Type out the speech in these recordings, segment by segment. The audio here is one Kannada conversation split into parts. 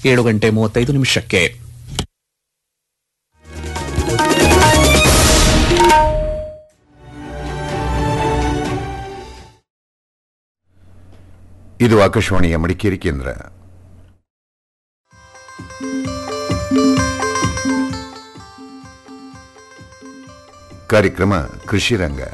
ಏಳು ಗಂಟೆ ಮೂವತ್ತೈದು ನಿಮಿಷಕ್ಕೆ ಇದು ಆಕಾಶವಾಣಿಯ ಮಡಿಕೇರಿ ಕೇಂದ್ರ ಕಾರ್ಯಕ್ರಮ ಕೃಷಿ ರಂಗ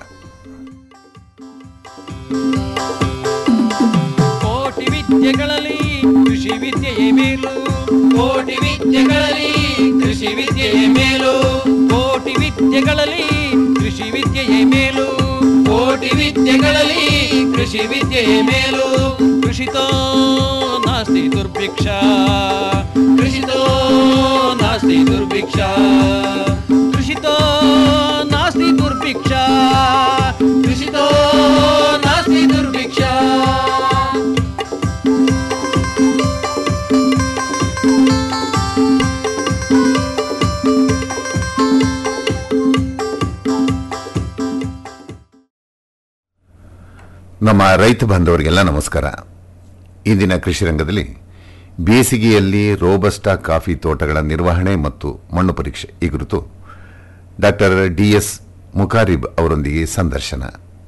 ಕೋಟಿ ವಿದ್ಯೆಗಳಲ್ಲಿ ಕೃಷಿ ವಿದ್ಯೆಯೇ ಮೇಲು ಕೋಟಿ ವಿದ್ಯೆಗಳಲ್ಲಿ ಕೃಷಿ ವಿದ್ಯೆಯೇ ಮೇಲು ಕೋಟಿ ವಿದ್ಯೆಗಳಲ್ಲಿ ಕೃಷಿ ವಿದ್ಯೆಯೇ ಮೇಲು ಕೋಟಿ ವಿದ್ಯೆಗಳಲ್ಲಿ ಕೃಷಿ ವಿದ್ಯೆಯೇ ಮೇಲು ಕೃಷಿತೋ ನಾಸ್ತಿ ದುರ್ಭಿಕ್ಷ ಕೃಷಿತೋ ನಾಸ್ತಿ ದುರ್ಭಿಕ್ಷ ಕೃಷಿತೋ ನಾಸ್ತಿ ದುರ್ಭಿಕ್ಷ ಕೃಷಿತೋ ನಾಸ್ತಿ ದುರ್ಭಿಕ್ಷ ನಮ್ಮ ರೈತ ಬಾಂಧವರಿಗೆಲ್ಲ ನಮಸ್ಕಾರ ಇಂದಿನ ಕೃಷಿ ರಂಗದಲ್ಲಿ ಬೇಸಿಗೆಯಲ್ಲಿ ರೋಬಸ್ಟಾ ಕಾಫಿ ತೋಟಗಳ ನಿರ್ವಹಣೆ ಮತ್ತು ಮಣ್ಣು ಪರೀಕ್ಷೆ ಈ ಕುರಿತು ಡಾಕ್ಟರ್ ಡಿಎಸ್ ಮುಖಾರಿಬ್ ಅವರೊಂದಿಗೆ ಸಂದರ್ಶನ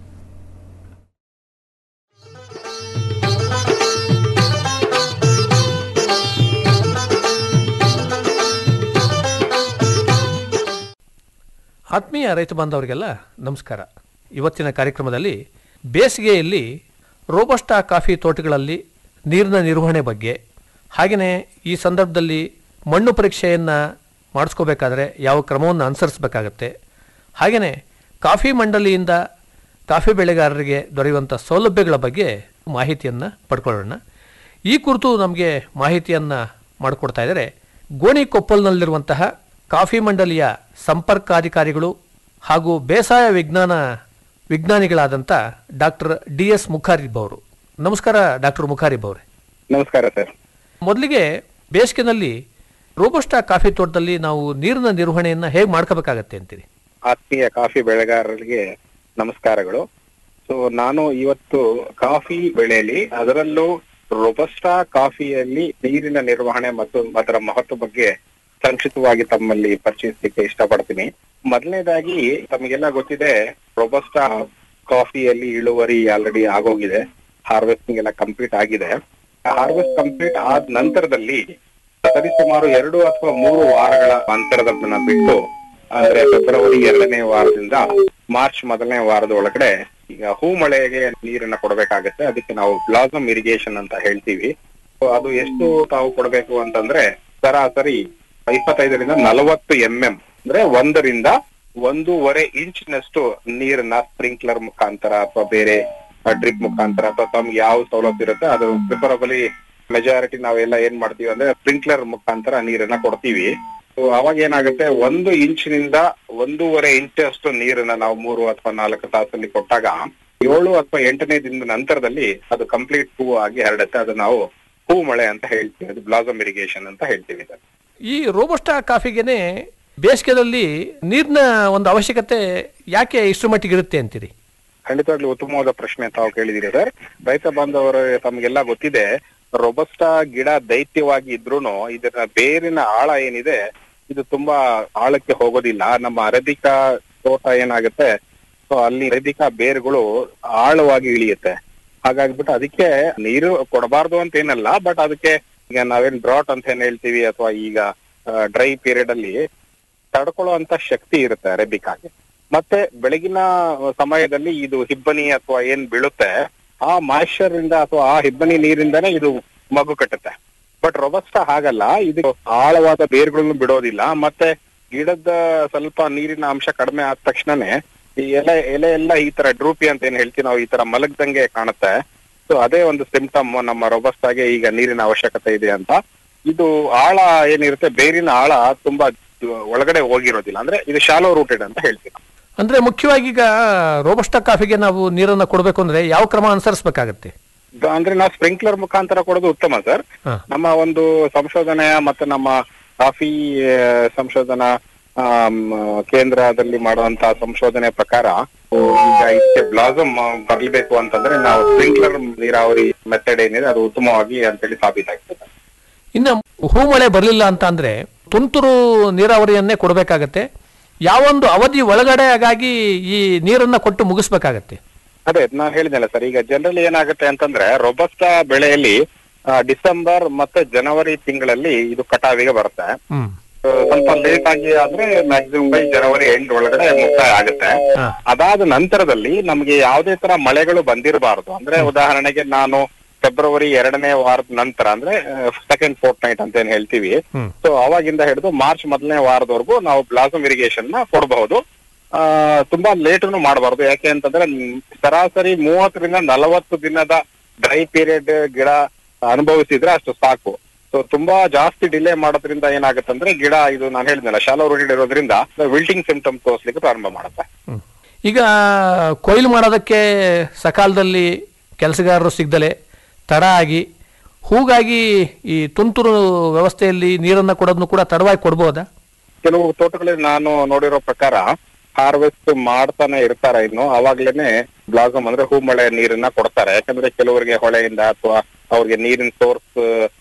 ಆತ್ಮೀಯ ರೈತ ಬಾಂಧವರಿಗೆಲ್ಲ ನಮಸ್ಕಾರ ಇವತ್ತಿನ ಕಾರ್ಯಕ್ರಮದಲ್ಲಿ ಬೇಸಿಗೆಯಲ್ಲಿ ರೋಬಸ್ಟಾ ಕಾಫಿ ತೋಟಗಳಲ್ಲಿ ನೀರಿನ ನಿರ್ವಹಣೆ ಬಗ್ಗೆ ಹಾಗೆಯೇ ಈ ಸಂದರ್ಭದಲ್ಲಿ ಮಣ್ಣು ಪರೀಕ್ಷೆಯನ್ನು ಮಾಡಿಸ್ಕೋಬೇಕಾದ್ರೆ ಯಾವ ಕ್ರಮವನ್ನು ಅನುಸರಿಸಬೇಕಾಗತ್ತೆ ಹಾಗೆಯೇ ಕಾಫಿ ಮಂಡಳಿಯಿಂದ ಕಾಫಿ ಬೆಳೆಗಾರರಿಗೆ ದೊರೆಯುವಂಥ ಸೌಲಭ್ಯಗಳ ಬಗ್ಗೆ ಮಾಹಿತಿಯನ್ನು ಪಡ್ಕೊಳ್ಳೋಣ ಈ ಕುರಿತು ನಮಗೆ ಮಾಹಿತಿಯನ್ನು ಮಾಡಿಕೊಡ್ತಾ ಇದ್ದಾರೆ ಗೋಣಿಕೊಪ್ಪಲ್ನಲ್ಲಿರುವಂತಹ ಕಾಫಿ ಮಂಡಳಿಯ ಸಂಪರ್ಕಾಧಿಕಾರಿಗಳು ಹಾಗೂ ಬೇಸಾಯ ವಿಜ್ಞಾನ ವಿಜ್ಞಾನಿಗಳಾದಂಥ ಡಾಕ್ಟರ್ ಡಿ ಎಸ್ ಮುಖಾರಿಬ್ ಅವರು ನಮಸ್ಕಾರ ಡಾಕ್ಟರ್ ಮುಖಾರಿಬ್ ಅವರೇ ನಮಸ್ಕಾರ ಸರ್ ಮೊದಲಿಗೆ ಬೇಸಿಗೆನಲ್ಲಿ ರೋಬಸ್ಟಾ ಕಾಫಿ ತೋಟದಲ್ಲಿ ನಾವು ನೀರಿನ ನಿರ್ವಹಣೆಯನ್ನು ಹೇಗೆ ಮಾಡ್ಕೋಬೇಕಾಗತ್ತೆ ಅಂತೀರಿ ಆತ್ಮೀಯ ಕಾಫಿ ಬೆಳೆಗಾರರಿಗೆ ನಮಸ್ಕಾರಗಳು ಸೊ ನಾನು ಇವತ್ತು ಕಾಫಿ ಬೆಳೆಯಲ್ಲಿ ಅದರಲ್ಲೂ ರೊಬಸ್ಟಾ ಕಾಫಿಯಲ್ಲಿ ನೀರಿನ ನಿರ್ವಹಣೆ ಮತ್ತು ಅದರ ಮಹತ್ವ ಬಗ್ಗೆ ಸಂಕ್ಷಿಪ್ತವಾಗಿ ತಮ್ಮಲ್ಲಿ ಪರಿಚಯಿಸಲಿಕ್ಕೆ ಇಷ್ಟಪಡ್ತೀನಿ ಮೊದಲನೇದಾಗಿ ತಮಗೆಲ್ಲ ಗೊತ್ತಿದೆ ರೊಬಸ್ಟಾ ಕಾಫಿಯಲ್ಲಿ ಇಳುವರಿ ಆಲ್ರೆಡಿ ಆಗೋಗಿದೆ ಹಾರ್ವೆಸ್ಟಿಂಗ್ ಎಲ್ಲ ಕಂಪ್ಲೀಟ್ ಆಗಿದೆ ಹಾರ್ವೆಸ್ಟ್ ಕಂಪ್ಲೀಟ್ ಆದ ನಂತರದಲ್ಲಿ ಸರಿಸುಮಾರು ಎರಡು ಅಥವಾ ಮೂರು ವಾರಗಳ ಅಂತರದನ್ನ ಬಿಟ್ಟು ಅಂದ್ರೆ ಫೆಬ್ರವರಿ ಎರಡನೇ ವಾರದಿಂದ ಮಾರ್ಚ್ ಮೊದಲನೇ ವಾರದ ಒಳಗಡೆ ಈಗ ಹೂ ಮಳೆಗೆ ನೀರನ್ನ ಕೊಡಬೇಕಾಗತ್ತೆ ಅದಕ್ಕೆ ನಾವು ಬ್ಲಾಸಮ್ ಇರಿಗೇಷನ್ ಅಂತ ಹೇಳ್ತೀವಿ So ಅದು ಎಷ್ಟು ತಾವು ಕೊಡಬೇಕು ಅಂತಂದ್ರೆ ಸರಾಸರಿ ಇಪ್ಪತ್ತೈದರಿಂದ ನಲವತ್ತು ಎಂ ಎಂ ಅಂದ್ರೆ ಒಂದರಿಂದ ಒಂದೂವರೆ ಇಂಚಿನಷ್ಟು ನೀರನ್ನ ಸ್ಪ್ರಿಂಕ್ಲರ್ ಮುಖಾಂತರ ಅಥವಾ ಬೇರೆ ಡ್ರಿಪ್ ಮುಖಾಂತರ ಅಥವಾ ತಮ್ಗೆ ಯಾವ ಸವಲತ್ತು ಇರುತ್ತೆ ಅದು ಪ್ರಿಫರಬಲಿ ಮೆಜಾರಿಟಿ ನಾವೆಲ್ಲ ಏನ್ ಮಾಡ್ತೀವಿ ಅಂದ್ರೆ ಸ್ಪ್ರಿಂಕ್ಲರ್ ಮುಖಾಂತರ ನೀರನ್ನ ಕೊಡ್ತೀವಿ ಸೊ ಅವಾಗ ಏನಾಗುತ್ತೆ ಒಂದು ಇಂಚಿನಿಂದ ಒಂದೂವರೆ ಇಂಚಷ್ಟು ನೀರನ್ನ ನಾವು ಮೂರು ಅಥವಾ ನಾಲ್ಕು ತಾಸಲ್ಲಿ ಕೊಟ್ಟಾಗ ಏಳು ಅಥವಾ ಎಂಟನೇ ದಿನದ ನಂತರದಲ್ಲಿ ಅದು ಕಂಪ್ಲೀಟ್ ಹೂ ಆಗಿ ಹರಡುತ್ತೆ ಅದು ನಾವು ಹೂ ಮಳೆ ಅಂತ ಹೇಳ್ತೀವಿ ಅದು ಬ್ಲಾಸಮ್ ಇರಿಗೇಷನ್ ಅಂತ ಹೇಳ್ತೀವಿ ಸರ್ ಈ ರೋಬಸ್ಟಾ ಕಾಫಿಗೆನೆ ಬೇಸಿಗೆಯಲ್ಲಿ ನೀರಿನ ಒಂದು ಅವಶ್ಯಕತೆ ಯಾಕೆ ಇಷ್ಟು ಮಟ್ಟಿಗೆ ಇರುತ್ತೆ ಅಂತೀರಿ ಖಂಡಿತವಾಗ್ಲೂ ಉತ್ತಮವಾದ ಪ್ರಶ್ನೆ ತಾವು ಕೇಳಿದಿರಿ ಸರ್ ರೈತ ಬಾಂಧವರು ತಮಗೆಲ್ಲ ಗೊತ್ತಿದೆ ರೊಬಸ್ಟಾ ಗಿಡ ದೈತ್ಯವಾಗಿ ಇದ್ರೂನು ಇದರ ಬೇರಿನ ಆಳ ಏನಿದೆ ಇದು ತುಂಬಾ ಆಳಕ್ಕೆ ಹೋಗೋದಿಲ್ಲ ನಮ್ಮ ಅರೇಬಿಕಾ ತೋಟ ಏನಾಗುತ್ತೆ ಸೊ ಅಲ್ಲಿ ಅರೇಬಿಕಾ ಬೇರುಗಳು ಆಳವಾಗಿ ಇಳಿಯುತ್ತೆ ಹಾಗಾಗ್ಬಿಟ್ಟು ಅದಕ್ಕೆ ನೀರು ಕೊಡಬಾರ್ದು ಅಂತ ಏನಲ್ಲ ಬಟ್ ಅದಕ್ಕೆ ಈಗ ನಾವೇನ್ ಡ್ರಾಟ್ ಅಂತ ಏನ್ ಹೇಳ್ತೀವಿ ಅಥವಾ ಈಗ ಡ್ರೈ ಪೀರಿಯಡ್ ಅಲ್ಲಿ ತಡ್ಕೊಳ್ಳುವಂತ ಶಕ್ತಿ ಇರುತ್ತೆ ಅರೇಬಿಕಾಗೆ ಮತ್ತೆ ಬೆಳಗಿನ ಸಮಯದಲ್ಲಿ ಇದು ಹಿಬ್ಬನಿ ಅಥವಾ ಏನ್ ಬೀಳುತ್ತೆ ಆ ಮಾಯಿಶ್ಚರ್ ಇಂದ ಅಥವಾ ಆ ಹಿಬ್ಬನಿ ನೀರಿಂದಾನೇ ಇದು ಮಗು ಕಟ್ಟುತ್ತೆ ಬಟ್ ರೊಬಸ್ಟಾ ಹಾಗಲ್ಲ ಇದು ಆಳವಾದ ಬೇರುಗಳನ್ನು ಬಿಡೋದಿಲ್ಲ ಮತ್ತೆ ಗಿಡದ ಸ್ವಲ್ಪ ನೀರಿನ ಅಂಶ ಕಡಿಮೆ ಆದ ತಕ್ಷಣನೇ ಈ ಎಲೆ ಎಲೆ ಎಲ್ಲ ಈ ತರ ಡ್ರೂಪಿ ಅಂತ ಏನ್ ಹೇಳ್ತೀವಿ ನಾವು ಈ ತರ ಮಲಗ್ದಂಗೆ ಕಾಣುತ್ತೆ ಸೊ ಅದೇ ಒಂದು ಸಿಂಪ್ಟಮ್ ನಮ್ಮ ರೊಬಸ್ಟಾಗೆ ಈಗ ನೀರಿನ ಅವಶ್ಯಕತೆ ಇದೆ ಅಂತ ಇದು ಆಳ ಏನಿರುತ್ತೆ ಬೇರಿನ ಆಳ ತುಂಬಾ ಒಳಗಡೆ ಹೋಗಿರೋದಿಲ್ಲ ಅಂದ್ರೆ ಇದು ಶಾಲೋ ರೂಟೆಡ್ ಅಂತ ಹೇಳ್ತೀವಿ ಅಂದ್ರೆ ಮುಖ್ಯವಾಗಿ ಈಗ ರೋಬಸ್ಟಾ ಕಾಫಿಗೆ ನಾವು ನೀರನ್ನು ಕೊಡಬೇಕು ಅಂದ್ರೆ ಯಾವ ಕ್ರಮ ಅನುಸರಿಸಬೇಕಾಗತ್ತೆ ಇದು ಅಂದ್ರೆ ನಾವು ಸ್ಪ್ರಿಂಕ್ಲರ್ ಮುಖಾಂತರ ಕೊಡೋದು ಉತ್ತಮ ಸರ್ ಹಾ. ನಮ್ಮ ಒಂದು ಸಂಶೋಧನೆಯ ಮತ್ತೆ ನಮ್ಮ ಕಾಫಿ ಆ, ಸಂಶೋಧನಾ ಆಮ್, ಕೇಂದ್ರದಲ್ಲಿ ಮಾಡುವಂತಹ ಸಂಶೋಧನೆ ಪ್ರಕಾರ ಈಗ ಇದಕ್ಕೆ ಬ್ಲಾಸಮ್ ಬರ್ಲಿಬೇಕು ಅಂತಂದ್ರೆ ನಾವು ಸ್ಪ್ರಿಂಕ್ಲರ್ ನೀರಾವರಿ ಮೆಥಡ್ ಏನಿದೆ ಅದು ಉತ್ತಮವಾಗಿ ಅಂತೇಳಿ ಸಾಬೀತಾಗ್ತದೆ ಇನ್ನು ಹೂ ಮಳೆ ಬರಲಿಲ್ಲ ಅಂತ ಅಂದ್ರೆ ತುಂತುರು ನೀರಾವರಿಯನ್ನೇ ಕೊಡಬೇಕಾಗತ್ತೆ ಯಾವೊಂದು ಅವಧಿ ಒಳಗಡೆ ಹಾಗಾಗಿ ಈ ನೀರನ್ನ ಕೊಟ್ಟು ಮುಗಿಸ್ಬೇಕಾಗತ್ತೆ ಅದೇ ನಾನು ಹೇಳಿದ್ನಲ್ಲ ಸರ್ ಈಗ ಜನರಲಿ ಏನಾಗುತ್ತೆ ಅಂತಂದ್ರೆ ರೊಬಸ್ಟಾ ಬೆಳೆಯಲ್ಲಿ ಆ, ಡಿಸೆಂಬರ್ ಮತ್ತೆ ಜನವರಿ ತಿಂಗಳಲ್ಲಿ ಇದು ಕಟಾವಿಗೆ ಬರುತ್ತೆ ಹ್ಮ್ ಆ, ಸ್ವಲ್ಪ ಲೇಟ್ ಆಗಿ ಆದ್ರೆ ಮ್ಯಾಕ್ಸಿಮಮ್ ಬೈ ಜನವರಿ ಎಂಡ್ ಒಳಗಡೆ ಮುಕ್ತಾಯ ಆಗುತ್ತೆ ಹಾ. ಅದಾದ ನಂತರದಲ್ಲಿ ನಮಗೆ ಯಾವುದೇ ತರ ಮಳೆಗಳು ಬಂದಿರಬಾರದು ಅಂದ್ರೆ ಉದಾಹರಣೆಗೆ ನಾನು ಫೆಬ್ರವರಿ ಎರಡನೇ ವಾರದ ನಂತರ ಅಂದ್ರೆ ಸೆಕೆಂಡ್ ಫೋರ್ಟ್ ನೈಟ್ ಅಂತ ಏನ್ ಹೇಳ್ತೀವಿ ಹ್ಮ್. ಸೊ ಅವಾಗಿಂದ ಹಿಡಿದು ಮಾರ್ಚ್ ಮೊದಲನೇ ವಾರದವರೆಗೂ ನಾವು ಬ್ಲಾಸಮ್ ಇರಿಗೇಷನ್ ನ ಕೊಡಬಹುದು ಆ ತುಂಬಾ ಲೇಟನ್ನು ಮಾಡಬಾರ್ದು ಯಾಕೆ ಅಂತಂದ್ರೆ ಮ್, ಸರಾಸರಿ ಮೂವತ್ತರಿಂದ ನಲವತ್ತು ದಿನದ ಡ್ರೈ ಪೀರಿಯಡ್ ಗಿಡ ಅನುಭವಿಸಿದ್ರೆ ಅಷ್ಟು ಸಾಕು ಸೊ ತುಂಬಾ ಜಾಸ್ತಿ ಡಿಲೇ ಮಾಡೋದ್ರಿಂದ ಏನಾಗುತ್ತೆ ಅಂದ್ರೆ ಗಿಡ ಇದು ನಾನು ಹೇಳಿದ್ನಲ್ಲ ಶಾಲೋ ರೂಟೆಡ್ ಇರೋದ್ರಿಂದ ವಿಲ್ಟಿಂಗ್ ಸಿಂಪ್ಟಮ್ ತೋರಿಸ್ಲಿಕ್ಕೆ ಪ್ರಾರಂಭ ಮಾಡುತ್ತೆ ಹ್ಮ್. ಈಗ ಕೊಯ್ಲು ಮಾಡೋದಕ್ಕೆ ಸಕಾಲದಲ್ಲಿ ಕೆಲಸಗಾರರು ಸಿಗ್ದಲೆ ತಡ ಆಗಿ ಹೂಗಾಗಿ ಈ ತುಂತುರು ವ್ಯವಸ್ಥೆಯಲ್ಲಿ ನೀರನ್ನು ಕೊಡೋದನ್ನು ಕೂಡ ತಡವಾಗಿ ಕೊಡ್ಬೋದಾ ಕೆಲವು ತೋಟಗಳಲ್ಲಿ ನಾನು ನೋಡಿರೋ ಪ್ರಕಾರ ಹಾರ್ವೆಸ್ಟ್ ಮಾಡ್ತಾನೆ ಇರ್ತಾರೆ ಇನ್ನು ಅವಾಗ್ಲೇನೆ ಬ್ಲಾಸಮ್ ಅಂದ್ರೆ ಹೂ ಮಳೆ ನೀರನ್ನ ಕೊಡ್ತಾರೆ ಯಾಕಂದ್ರೆ ಕೆಲವರಿಗೆ ಹೊಳೆಯಿಂದ ಅಥವಾ ಅವ್ರಿಗೆ ನೀರಿನ ಸೋರ್ಸ್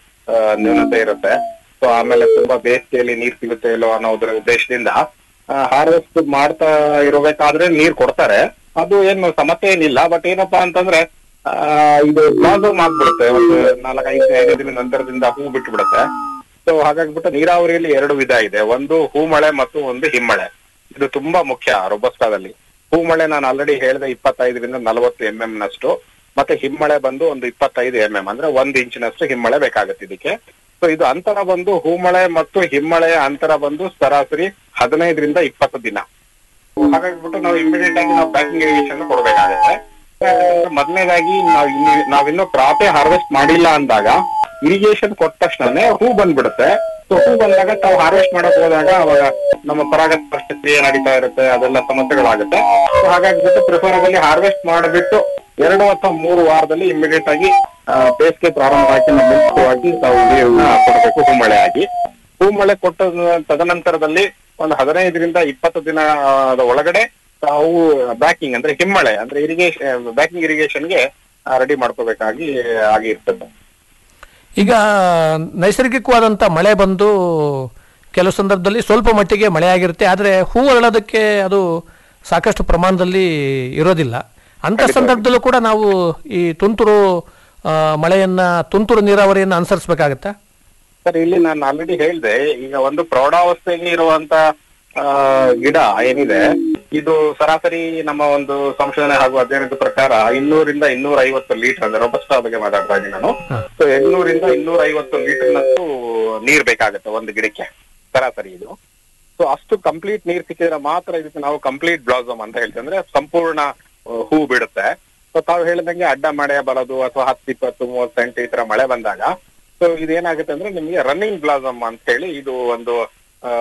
ನ್ಯೂನತೆ ಇರುತ್ತೆ ಸೊ ಆಮೇಲೆ ತುಂಬಾ ಬೇಸಿಗೆಯಲ್ಲಿ ನೀರ್ ಸಿಗುತ್ತೆ ಇಲ್ಲೋ ಅನ್ನೋದ್ರ ಉದ್ದೇಶದಿಂದ ಹಾರ್ವೆಸ್ಟ್ ಮಾಡ್ತಾ ಇರಬೇಕಾದ್ರೆ ನೀರ್ ಕೊಡ್ತಾರೆ ಅದು ಏನು ಸಮಸ್ಯೆ ಏನಿಲ್ಲ ಬಟ್ ಏನಪ್ಪಾ ಅಂತಂದ್ರೆ ಆ, ಇದು ಬ್ಲಾಸಮ್ ಆಗ್ಬಿಡುತ್ತೆ ಒಂದು ನಾಲ್ಕೈದು ಐದು ದಿನ ನಂತರದಿಂದ ಹೂ ಬಿಟ್ಟು ಬಿಡುತ್ತೆ ಸೊ ಹಾಗಾಗ್ಬಿಟ್ಟು ನೀರಾವರಿಯಲ್ಲಿ ಎರಡು ವಿಧ ಇದೆ ಒಂದು ಹೂಮಳೆ ಮತ್ತು ಒಂದು ಹಿಮ್ಮಳೆ ಇದು ತುಂಬಾ ಮುಖ್ಯ ರೊಬಸ್ಟಾದಲ್ಲಿ ಹೂಮಳೆ ನಾನು ಆಲ್ರೆಡಿ ಹೇಳಿದೆ ಇಪ್ಪತ್ತೈದರಿಂದ ನಲವತ್ತು ಎಂ ಎಂ ನಷ್ಟು ಮತ್ತೆ ಹಿಮ್ಮಳೆ ಬಂದು ಒಂದು ಇಪ್ಪತ್ತೈದು ಎಂ ಎಂ ಅಂದ್ರೆ ಒಂದ್ ಇಂಚಿನಷ್ಟು ಹಿಮ್ಮಳೆ ಬೇಕಾಗುತ್ತೆ ಇದಕ್ಕೆ ಸೊ ಇದು ಅಂತರ ಬಂದು ಹೂಮಳೆ ಮತ್ತು ಹಿಮ್ಮಳೆಯ ಅಂತರ ಬಂದು ಸರಾಸರಿ ಹದಿನೈದರಿಂದ ಇಪ್ಪತ್ತು ದಿನ ಹಾಗಾಗ್ಬಿಟ್ಟು ನಾವು ಇಮಿಡಿಯೇಟ್ ಆಗಿ ನಾವು ಪ್ಯಾಕಿಂಗ್ ಇರಿಗೇಷನ್ ಕೊಡ್ಬೇಕಾಗುತ್ತೆ ಮೊದಲನೇದಾಗಿ ನಾವು ಇನ್ನು ನಾವಿನ್ನೂ ಕ್ರಾಪೇ ಹಾರ್ವೆಸ್ಟ್ ಮಾಡಿಲ್ಲ ಅಂದಾಗ ಇರಿಗೇಷನ್ ಕೊಟ್ಟ ತಕ್ಷಣನೇ ಹೂ ಬಂದ್ಬಿಡುತ್ತೆ ಸೊ ಹೂ ಬಂದಾಗ ತಾವು ಹಾರ್ವೆಸ್ಟ್ ಮಾಡಕ್ ಹೋದಾಗ ಅವಾಗ ನಮ್ಮ ಪರಾಗ ಪ್ರಕ್ರಿಯೆ ನಡೀತಾ ಇರುತ್ತೆ ಅದೆಲ್ಲ ಸಮಸ್ಯೆಗಳಾಗುತ್ತೆ ಸೊ ಹಾಗಾಗ್ಬಿಟ್ಟು ಪ್ರಿಫರಬಲಿ ಹಾರ್ವೆಸ್ಟ್ ಮಾಡಿಬಿಟ್ಟು ಎರಡು ಅಥವಾ ಮೂರು ವಾರದಲ್ಲಿ ಇಮಿಡಿಯೇಟ್ ಆಗಿ ಆ, ಬೇಸಿಗೆ ಪ್ರಾರಂಭ ಆಗಿ ನಮ್ಮ ಮುಂಚಿತವಾಗಿ ತಾವು ನೀರನ್ನ ಕೊಡಬೇಕು ಹೂಮಳೆ ಆಗಿ ಹೂಮಳೆ ಕೊಟ್ಟ ತದನಂತರದಲ್ಲಿ ಒಂದು ಹದಿನೈದರಿಂದ ಇಪ್ಪತ್ತು ದಿನ ಒಳಗಡೆ ತಾವು ಬ್ಯಾಕಿಂಗ್ ಅಂದ್ರೆ ಹಿಮ್ಮಳೆ ಅಂದ್ರೆ ಇರಿಗೇಷನ್ ಬ್ಯಾಕಿಂಗ್ ಇರಿಗೇಷನ್ಗೆ ರೆಡಿ ಮಾಡ್ಕೋಬೇಕಾಗಿ ಆಗಿರ್ತದೆ ಈಗ ನೈಸರ್ಗಿಕವಾದಂಥ ಮಳೆ ಬಂದು ಕೆಲವು ಸಂದರ್ಭದಲ್ಲಿ ಸ್ವಲ್ಪ ಮಟ್ಟಿಗೆ ಮಳೆ ಆಗಿರುತ್ತೆ ಆದರೆ ಹೂ ಅರಳೋದಕ್ಕೆ ಅದು ಸಾಕಷ್ಟು ಪ್ರಮಾಣದಲ್ಲಿ ಇರೋದಿಲ್ಲ ಅಂಥ ಸಂದರ್ಭದಲ್ಲೂ ಕೂಡ ನಾವು ಈ ತುಂತುರು ಆ, ಮಳೆಯನ್ನ ತುಂತುರು ನೀರಾವರಿಯನ್ನು ಅನುಸರಿಸಬೇಕಾಗತ್ತಾ ಸರ್ ಇಲ್ಲಿ ನಾನು ಆಲ್ರೆಡಿ ಹೇಳ್ದೆ ಈಗ ಒಂದು ಪ್ರೌಢಾವಸ್ಥೆಯಲ್ಲಿ ಇರುವಂತ ಆ, ಗಿಡ ಏನಿದೆ ಇದು ಸರಾಸರಿ ನಮ್ಮ ಒಂದು ಸಂಶೋಧನೆ ಹಾಗೂ ಅಧ್ಯಯನದ ಪ್ರಕಾರ ಇನ್ನೂರಿಂದ ಇನ್ನೂರ ಐವತ್ತು ಲೀಟರ್ ಅಂದ್ರೆ ರೊಬಸ್ಟಾ ಬಗ್ಗೆ ಮಾತಾಡ್ತಾ ಇದ್ದೀನಿ ನಾನು ಸೊ ಇನ್ನೂರಿಂದ ಇನ್ನೂರ ಐವತ್ತು ಲೀಟರ್ನಷ್ಟು ನೀರ್ ಬೇಕಾಗುತ್ತೆ ಒಂದು ಗಿಡಕ್ಕೆ ಸರಾಸರಿ ಇದು ಸೊ ಅಷ್ಟು ಕಂಪ್ಲೀಟ್ ನೀರ್ ಸಿಕ್ಕಿದ್ರೆ ಮಾತ್ರ ಇದಕ್ಕೆ ನಾವು ಕಂಪ್ಲೀಟ್ ಬ್ಲಾಸಮ್ ಅಂತ ಹೇಳ್ತೀವಿ ಅಂದ್ರೆ ಸಂಪೂರ್ಣ ಆ, ಹೂ ಬಿಡುತ್ತೆ ಸೊ ತಾವು ಹೇಳಿದಂಗೆ ಅಡ್ಡ ಮಳೆ ಬರೋದು ಅಥವಾ ಹತ್ತು ಇಪ್ಪತ್ತು ಮೂವತ್ತು ಸೆಂಟಿ ಈ ತರ ಮಳೆ ಬಂದಾಗ ಸೊ ಇದೇನಾಗುತ್ತೆ ಅಂದ್ರೆ ನಿಮಗೆ ರನ್ನಿಂಗ್ ಬ್ಲಾಸಮ್ ಅಂತ ಹೇಳಿ ಇದು ಒಂದು ಆ,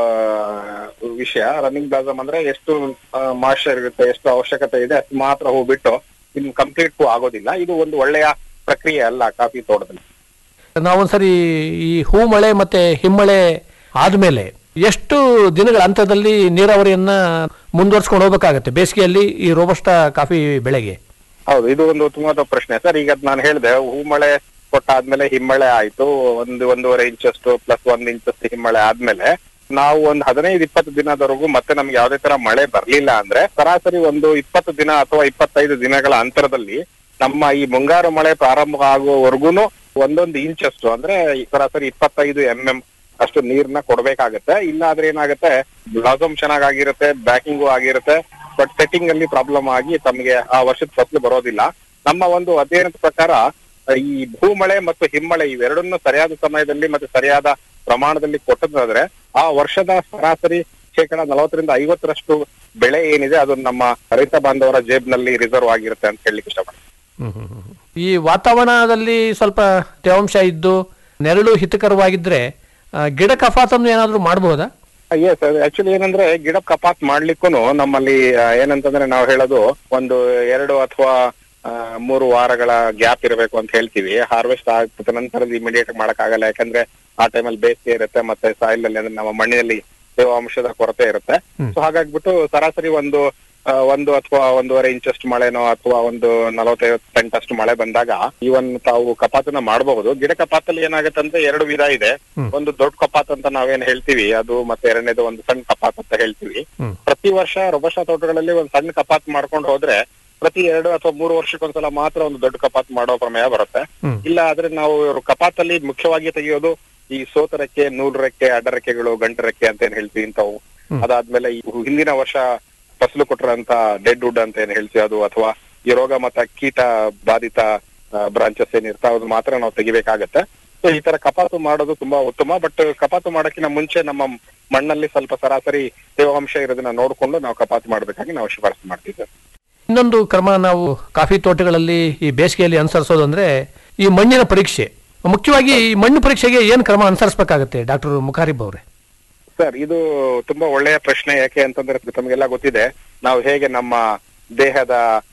ವಿಷಯ ರನ್ನಿಂಗ್ ಬ್ಲಾಸಮ್ ಅಂದ್ರೆ ಎಷ್ಟು ಮಾಯ್ಶ್ಚರ್ ಇರುತ್ತೆ ಎಷ್ಟು ಅವಶ್ಯಕತೆ ಇದೆ ಅಷ್ಟು ಮಾತ್ರ ಹೂ ಬಿಟ್ಟು ಇನ್ನು ಕಂಪ್ಲೀಟ್ ಹೂ ಆಗೋದಿಲ್ಲ ಇದು ಒಂದು ಒಳ್ಳೆಯ ಪ್ರಕ್ರಿಯೆ ಅಲ್ಲ ಕಾಫಿ ತೋಟದಲ್ಲಿ ನಾವೊಂದ್ಸರಿ ಈ ಹೂ ಮಳೆ ಮತ್ತೆ ಹಿಮ್ಮಳೆ ಆದ್ಮೇಲೆ ಎಷ್ಟು ದಿನಗಳ ಹಂತದಲ್ಲಿ ನೀರಾವರಿಯನ್ನ ಮುಂದುವರ್ಸ್ಕೊಂಡು ಹೋಗ್ಬೇಕಾಗತ್ತೆ ಬೇಸಿಗೆಯಲ್ಲಿ ಈ ರೋಬಸ್ಟಾ ಕಾಫಿ ಬೆಳೆಗೆ ಹೌದು ಇದು ಒಂದು ತುಂಬಾ ಪ್ರಶ್ನೆ ಸರ್ ಈಗ ನಾನು ಹೇಳಿದೆ ಹೂಮಳೆ ಕೊಟ್ಟಾದ್ಮೇಲೆ ಹಿಮ್ಮಳೆ ಆಯ್ತು ಒಂದು ಒಂದೂವರೆ ಇಂಚಷ್ಟು ಪ್ಲಸ್ ಒಂದ್ ಇಂಚಷ್ಟು ಹಿಮ್ಮಳೆ ಆದ್ಮೇಲೆ ನಾವು ಒಂದು ಹದಿನೈದು ಇಪ್ಪತ್ತು ದಿನದವರೆಗೂ ಮತ್ತೆ ನಮ್ಗೆ ಯಾವ್ದೇ ತರ ಮಳೆ ಬರ್ಲಿಲ್ಲ ಅಂದ್ರೆ ಸರಾಸರಿ ಒಂದು ಇಪ್ಪತ್ತು ದಿನ ಅಥವಾ ಇಪ್ಪತ್ತೈದು ದಿನಗಳ ಅಂತರದಲ್ಲಿ ನಮ್ಮ ಈ ಮುಂಗಾರು ಮಳೆ ಪ್ರಾರಂಭ ಆಗುವವರೆಗೂ ಒಂದೊಂದು ಇಂಚಷ್ಟು ಅಂದ್ರೆ ಈ ಸರಾಸರಿ ಇಪ್ಪತ್ತೈದು ಎಂ ಎಂ ಅಷ್ಟು ನೀರ್ನ ಕೊಡ್ಬೇಕಾಗತ್ತೆ ಇಲ್ಲ ಆದ್ರೆ ಏನಾಗುತ್ತೆ ಬ್ಲಾಸಮ್ ಚೆನ್ನಾಗಿರುತ್ತೆ ಬ್ಯಾಕಿಂಗು ಆಗಿರುತ್ತೆ ಬಟ್ ಸೆಟ್ಟಿಂಗ್ ಅಲ್ಲಿ ಪ್ರಾಬ್ಲಮ್ ಆಗಿ ತಮಗೆ ಆ ವರ್ಷದ ಫಸಲು ಬರೋದಿಲ್ಲ ನಮ್ಮ ಒಂದು ಅಧ್ಯಯನದ ಪ್ರಕಾರ ಈ ಭೂಮಳೆ ಮತ್ತು ಹಿಮ್ಮಳೆ ಇವೆರಡನ್ನು ಸರಿಯಾದ ಸಮಯದಲ್ಲಿ ಮತ್ತೆ ಸರಿಯಾದ ಪ್ರಮಾಣದಲ್ಲಿ ಕೊಟ್ಟದಾದ್ರೆ ಆ ವರ್ಷದ ಸರಾಸರಿ ಶೇಕಡ ನಲವತ್ತರಿಂದ ಐವತ್ತರಷ್ಟು ಬೆಳೆ ಏನಿದೆ ಅದು ನಮ್ಮ ರೈತ ಬಾಂಧವರ ಜೇಬ್ನಲ್ಲಿ ರಿಸರ್ವ್ ಆಗಿರುತ್ತೆ ಅಂತ ಹೇಳಲಿಕ್ಕೆ ಇಷ್ಟಪಡ್ತೀನಿ ಈ ವಾತಾವರಣದಲ್ಲಿ ಸ್ವಲ್ಪ ತೇವಾಂಶ ಇದ್ದು ನೆರಳು ಹಿತಕರವಾಗಿದ್ರೆ ಆ, ಗಿಡ ಕಫಾತನ್ನು ಏನಾದರೂ ಮಾಡಬಹುದಾ ಎಸ್ ಆಕ್ಚುಲಿ ಏನಂದ್ರೆ ಗಿಡ ಕಪಾತ್ ಮಾಡ್ಲಿಕ್ಕೂ ನಮ್ಮಲ್ಲಿ ಆ, ಏನಂತಂದ್ರೆ ನಾವು ಹೇಳೋದು ಒಂದು ಎರಡು ಅಥವಾ ಆ, ಮೂರು ವಾರಗಳ ಗ್ಯಾಪ್ ಇರಬೇಕು ಅಂತ ಹೇಳ್ತೀವಿ ಹಾರ್ವೆಸ್ಟ್ ಆಗ್ತದ ನಂತರ ಇಮಿಡಿಯೇಟ್ ಮಾಡಕ್ ಆಗಲ್ಲ ಯಾಕಂದ್ರೆ ಆ ಟೈಮಲ್ಲಿ ಬೇಸಿಗೆ ಇರುತ್ತೆ ಮತ್ತೆ ಸಾಯಿಲ್ ಅಲ್ಲಿ ಅಂದ್ರೆ ನಮ್ಮ ಮಣ್ಣಿನಲ್ಲಿ ತೇವಾಂಶದ ಕೊರತೆ ಇರುತ್ತೆ ಸೊ ಹಾಗಾಗ್ಬಿಟ್ಟು ಸರಾಸರಿ ಒಂದು ಆ, ಒಂದು ಅಥವಾ ಒಂದೂವರೆ ಇಂಚಷ್ಟು ಮಳೆನೋ ಅಥವಾ ಒಂದು ನಲವತ್ತೈವತ್ತು ಸೆಂಟ್ ಅಷ್ಟು ಮಳೆ ಬಂದಾಗ ಇವನ್ ತಾವು ಕಪಾತನ ಮಾಡಬಹುದು ಗಿಡ ಕಪಾತಲ್ಲಿ ಏನಾಗುತ್ತೆ ಅಂದ್ರೆ ಎರಡು ವಿಧ ಇದೆ ಒಂದು ದೊಡ್ಡ ಕಪಾತ್ ಅಂತ ನಾವೇನ್ ಹೇಳ್ತೀವಿ ಅದು ಮತ್ತೆ ಎರಡನೇದು ಒಂದು ಸಣ್ಣ ಕಪಾತ್ ಅಂತ ಹೇಳ್ತೀವಿ ಹ್ಮ್. ಪ್ರತಿ ವರ್ಷ ರೊಬಸ್ಟ ತೋಟಗಳಲ್ಲಿ ಒಂದು ಸಣ್ಣ ಕಪಾತ್ ಮಾಡ್ಕೊಂಡು ಹೋದ್ರೆ ಪ್ರತಿ ಎರಡು ಅಥವಾ ಮೂರು ವರ್ಷಕ್ಕೊಂದ್ಸಲ ಮಾತ್ರ ಒಂದು ದೊಡ್ಡ ಕಪಾತ್ ಮಾಡೋ ಪ್ರಮೇಯ ಬರುತ್ತೆ ಹ್ಮ್. ಇಲ್ಲ ಆದ್ರೆ ನಾವು ಇವ್ರು ಕಪಾತಲ್ಲಿ ಮುಖ್ಯವಾಗಿ ತೆಗೆಯೋದು ಈ ಸೋತ ರೆಕ್ಕೆ ನೂಲ್ ರೆಕ್ಕೆ ಅಡ್ಡ ರೆಕ್ಕೆಗಳು ಗಂಟು ರೆಕ್ಕೆ ಅಂತ ಏನ್ ಹೇಳ್ತೀವಿ ಇಂಥವು ಅದಾದ್ಮೇಲೆ ಈ ಹಿಂದಿನ ವರ್ಷ ಫಸಲು ಕೊಟ್ಟಿರೋಂತ ಡೆಡ್ ವುಡ್ ಅಂತ ಏನ್ ಹೇಳ್ತೀವಿ ಅದು ಅಥವಾ ಈ ರೋಗ ಮತ್ತ ಕೀಟ ಬಾಧಿತ ಬ್ರಾಂಚಸ್ ಏನಿರ್ತಾವ ಅದು ಮಾತ್ರ ನಾವು ತೆಗಿಬೇಕಾಗತ್ತೆ ಸೊ ಈ ತರ ಕಪಾತು ಮಾಡೋದು ತುಂಬಾ ಉತ್ತಮ ಬಟ್ ಕಪಾತು ಮಾಡೋಕ್ಕಿಂತ ಮುಂಚೆ ನಮ್ಮ ಮಣ್ಣಲ್ಲಿ ಸ್ವಲ್ಪ ಸರಾಸರಿ ತೇವಾಂಶ ಇರೋದನ್ನ ನೋಡ್ಕೊಂಡು ನಾವು ಕಪಾತು ಮಾಡ್ಬೇಕಾಗಿ ನಾವು ಶಿಫಾರಸು ಮಾಡ್ತೀವಿ ಸರ್ ಇನ್ನೊಂದು ಕ್ರಮ ನಾವು ಕಾಫಿ ತೋಟಗಳಲ್ಲಿ ಈ ಬೇಸಿಗೆಯಲ್ಲಿ ಅನುಸರಿಸೋದು ಅಂದ್ರೆ ಈ ಮಣ್ಣಿನ ಪರೀಕ್ಷೆ ಮುಖ್ಯವಾಗಿ ಈ ಮಣ್ಣು ಪರೀಕ್ಷೆಗೆ ಏನು ಕ್ರಮ ಅನುಸರಿಸಬೇಕಾಗತ್ತೆ ಡಾಕ್ಟರ್ ಮುಖಾರಿಬ್ ಅವರೇ ಸರ್ ಇದು ತುಂಬಾ ಒಳ್ಳೆಯ ಪ್ರಶ್ನೆ ಯಾಕೆ ಅಂತಂದ್ರೆ ತಮಗೆಲ್ಲ ಗೊತ್ತಿದೆ ನಾವು ಹೇಗೆ ನಮ್ಮ ದೇಹದ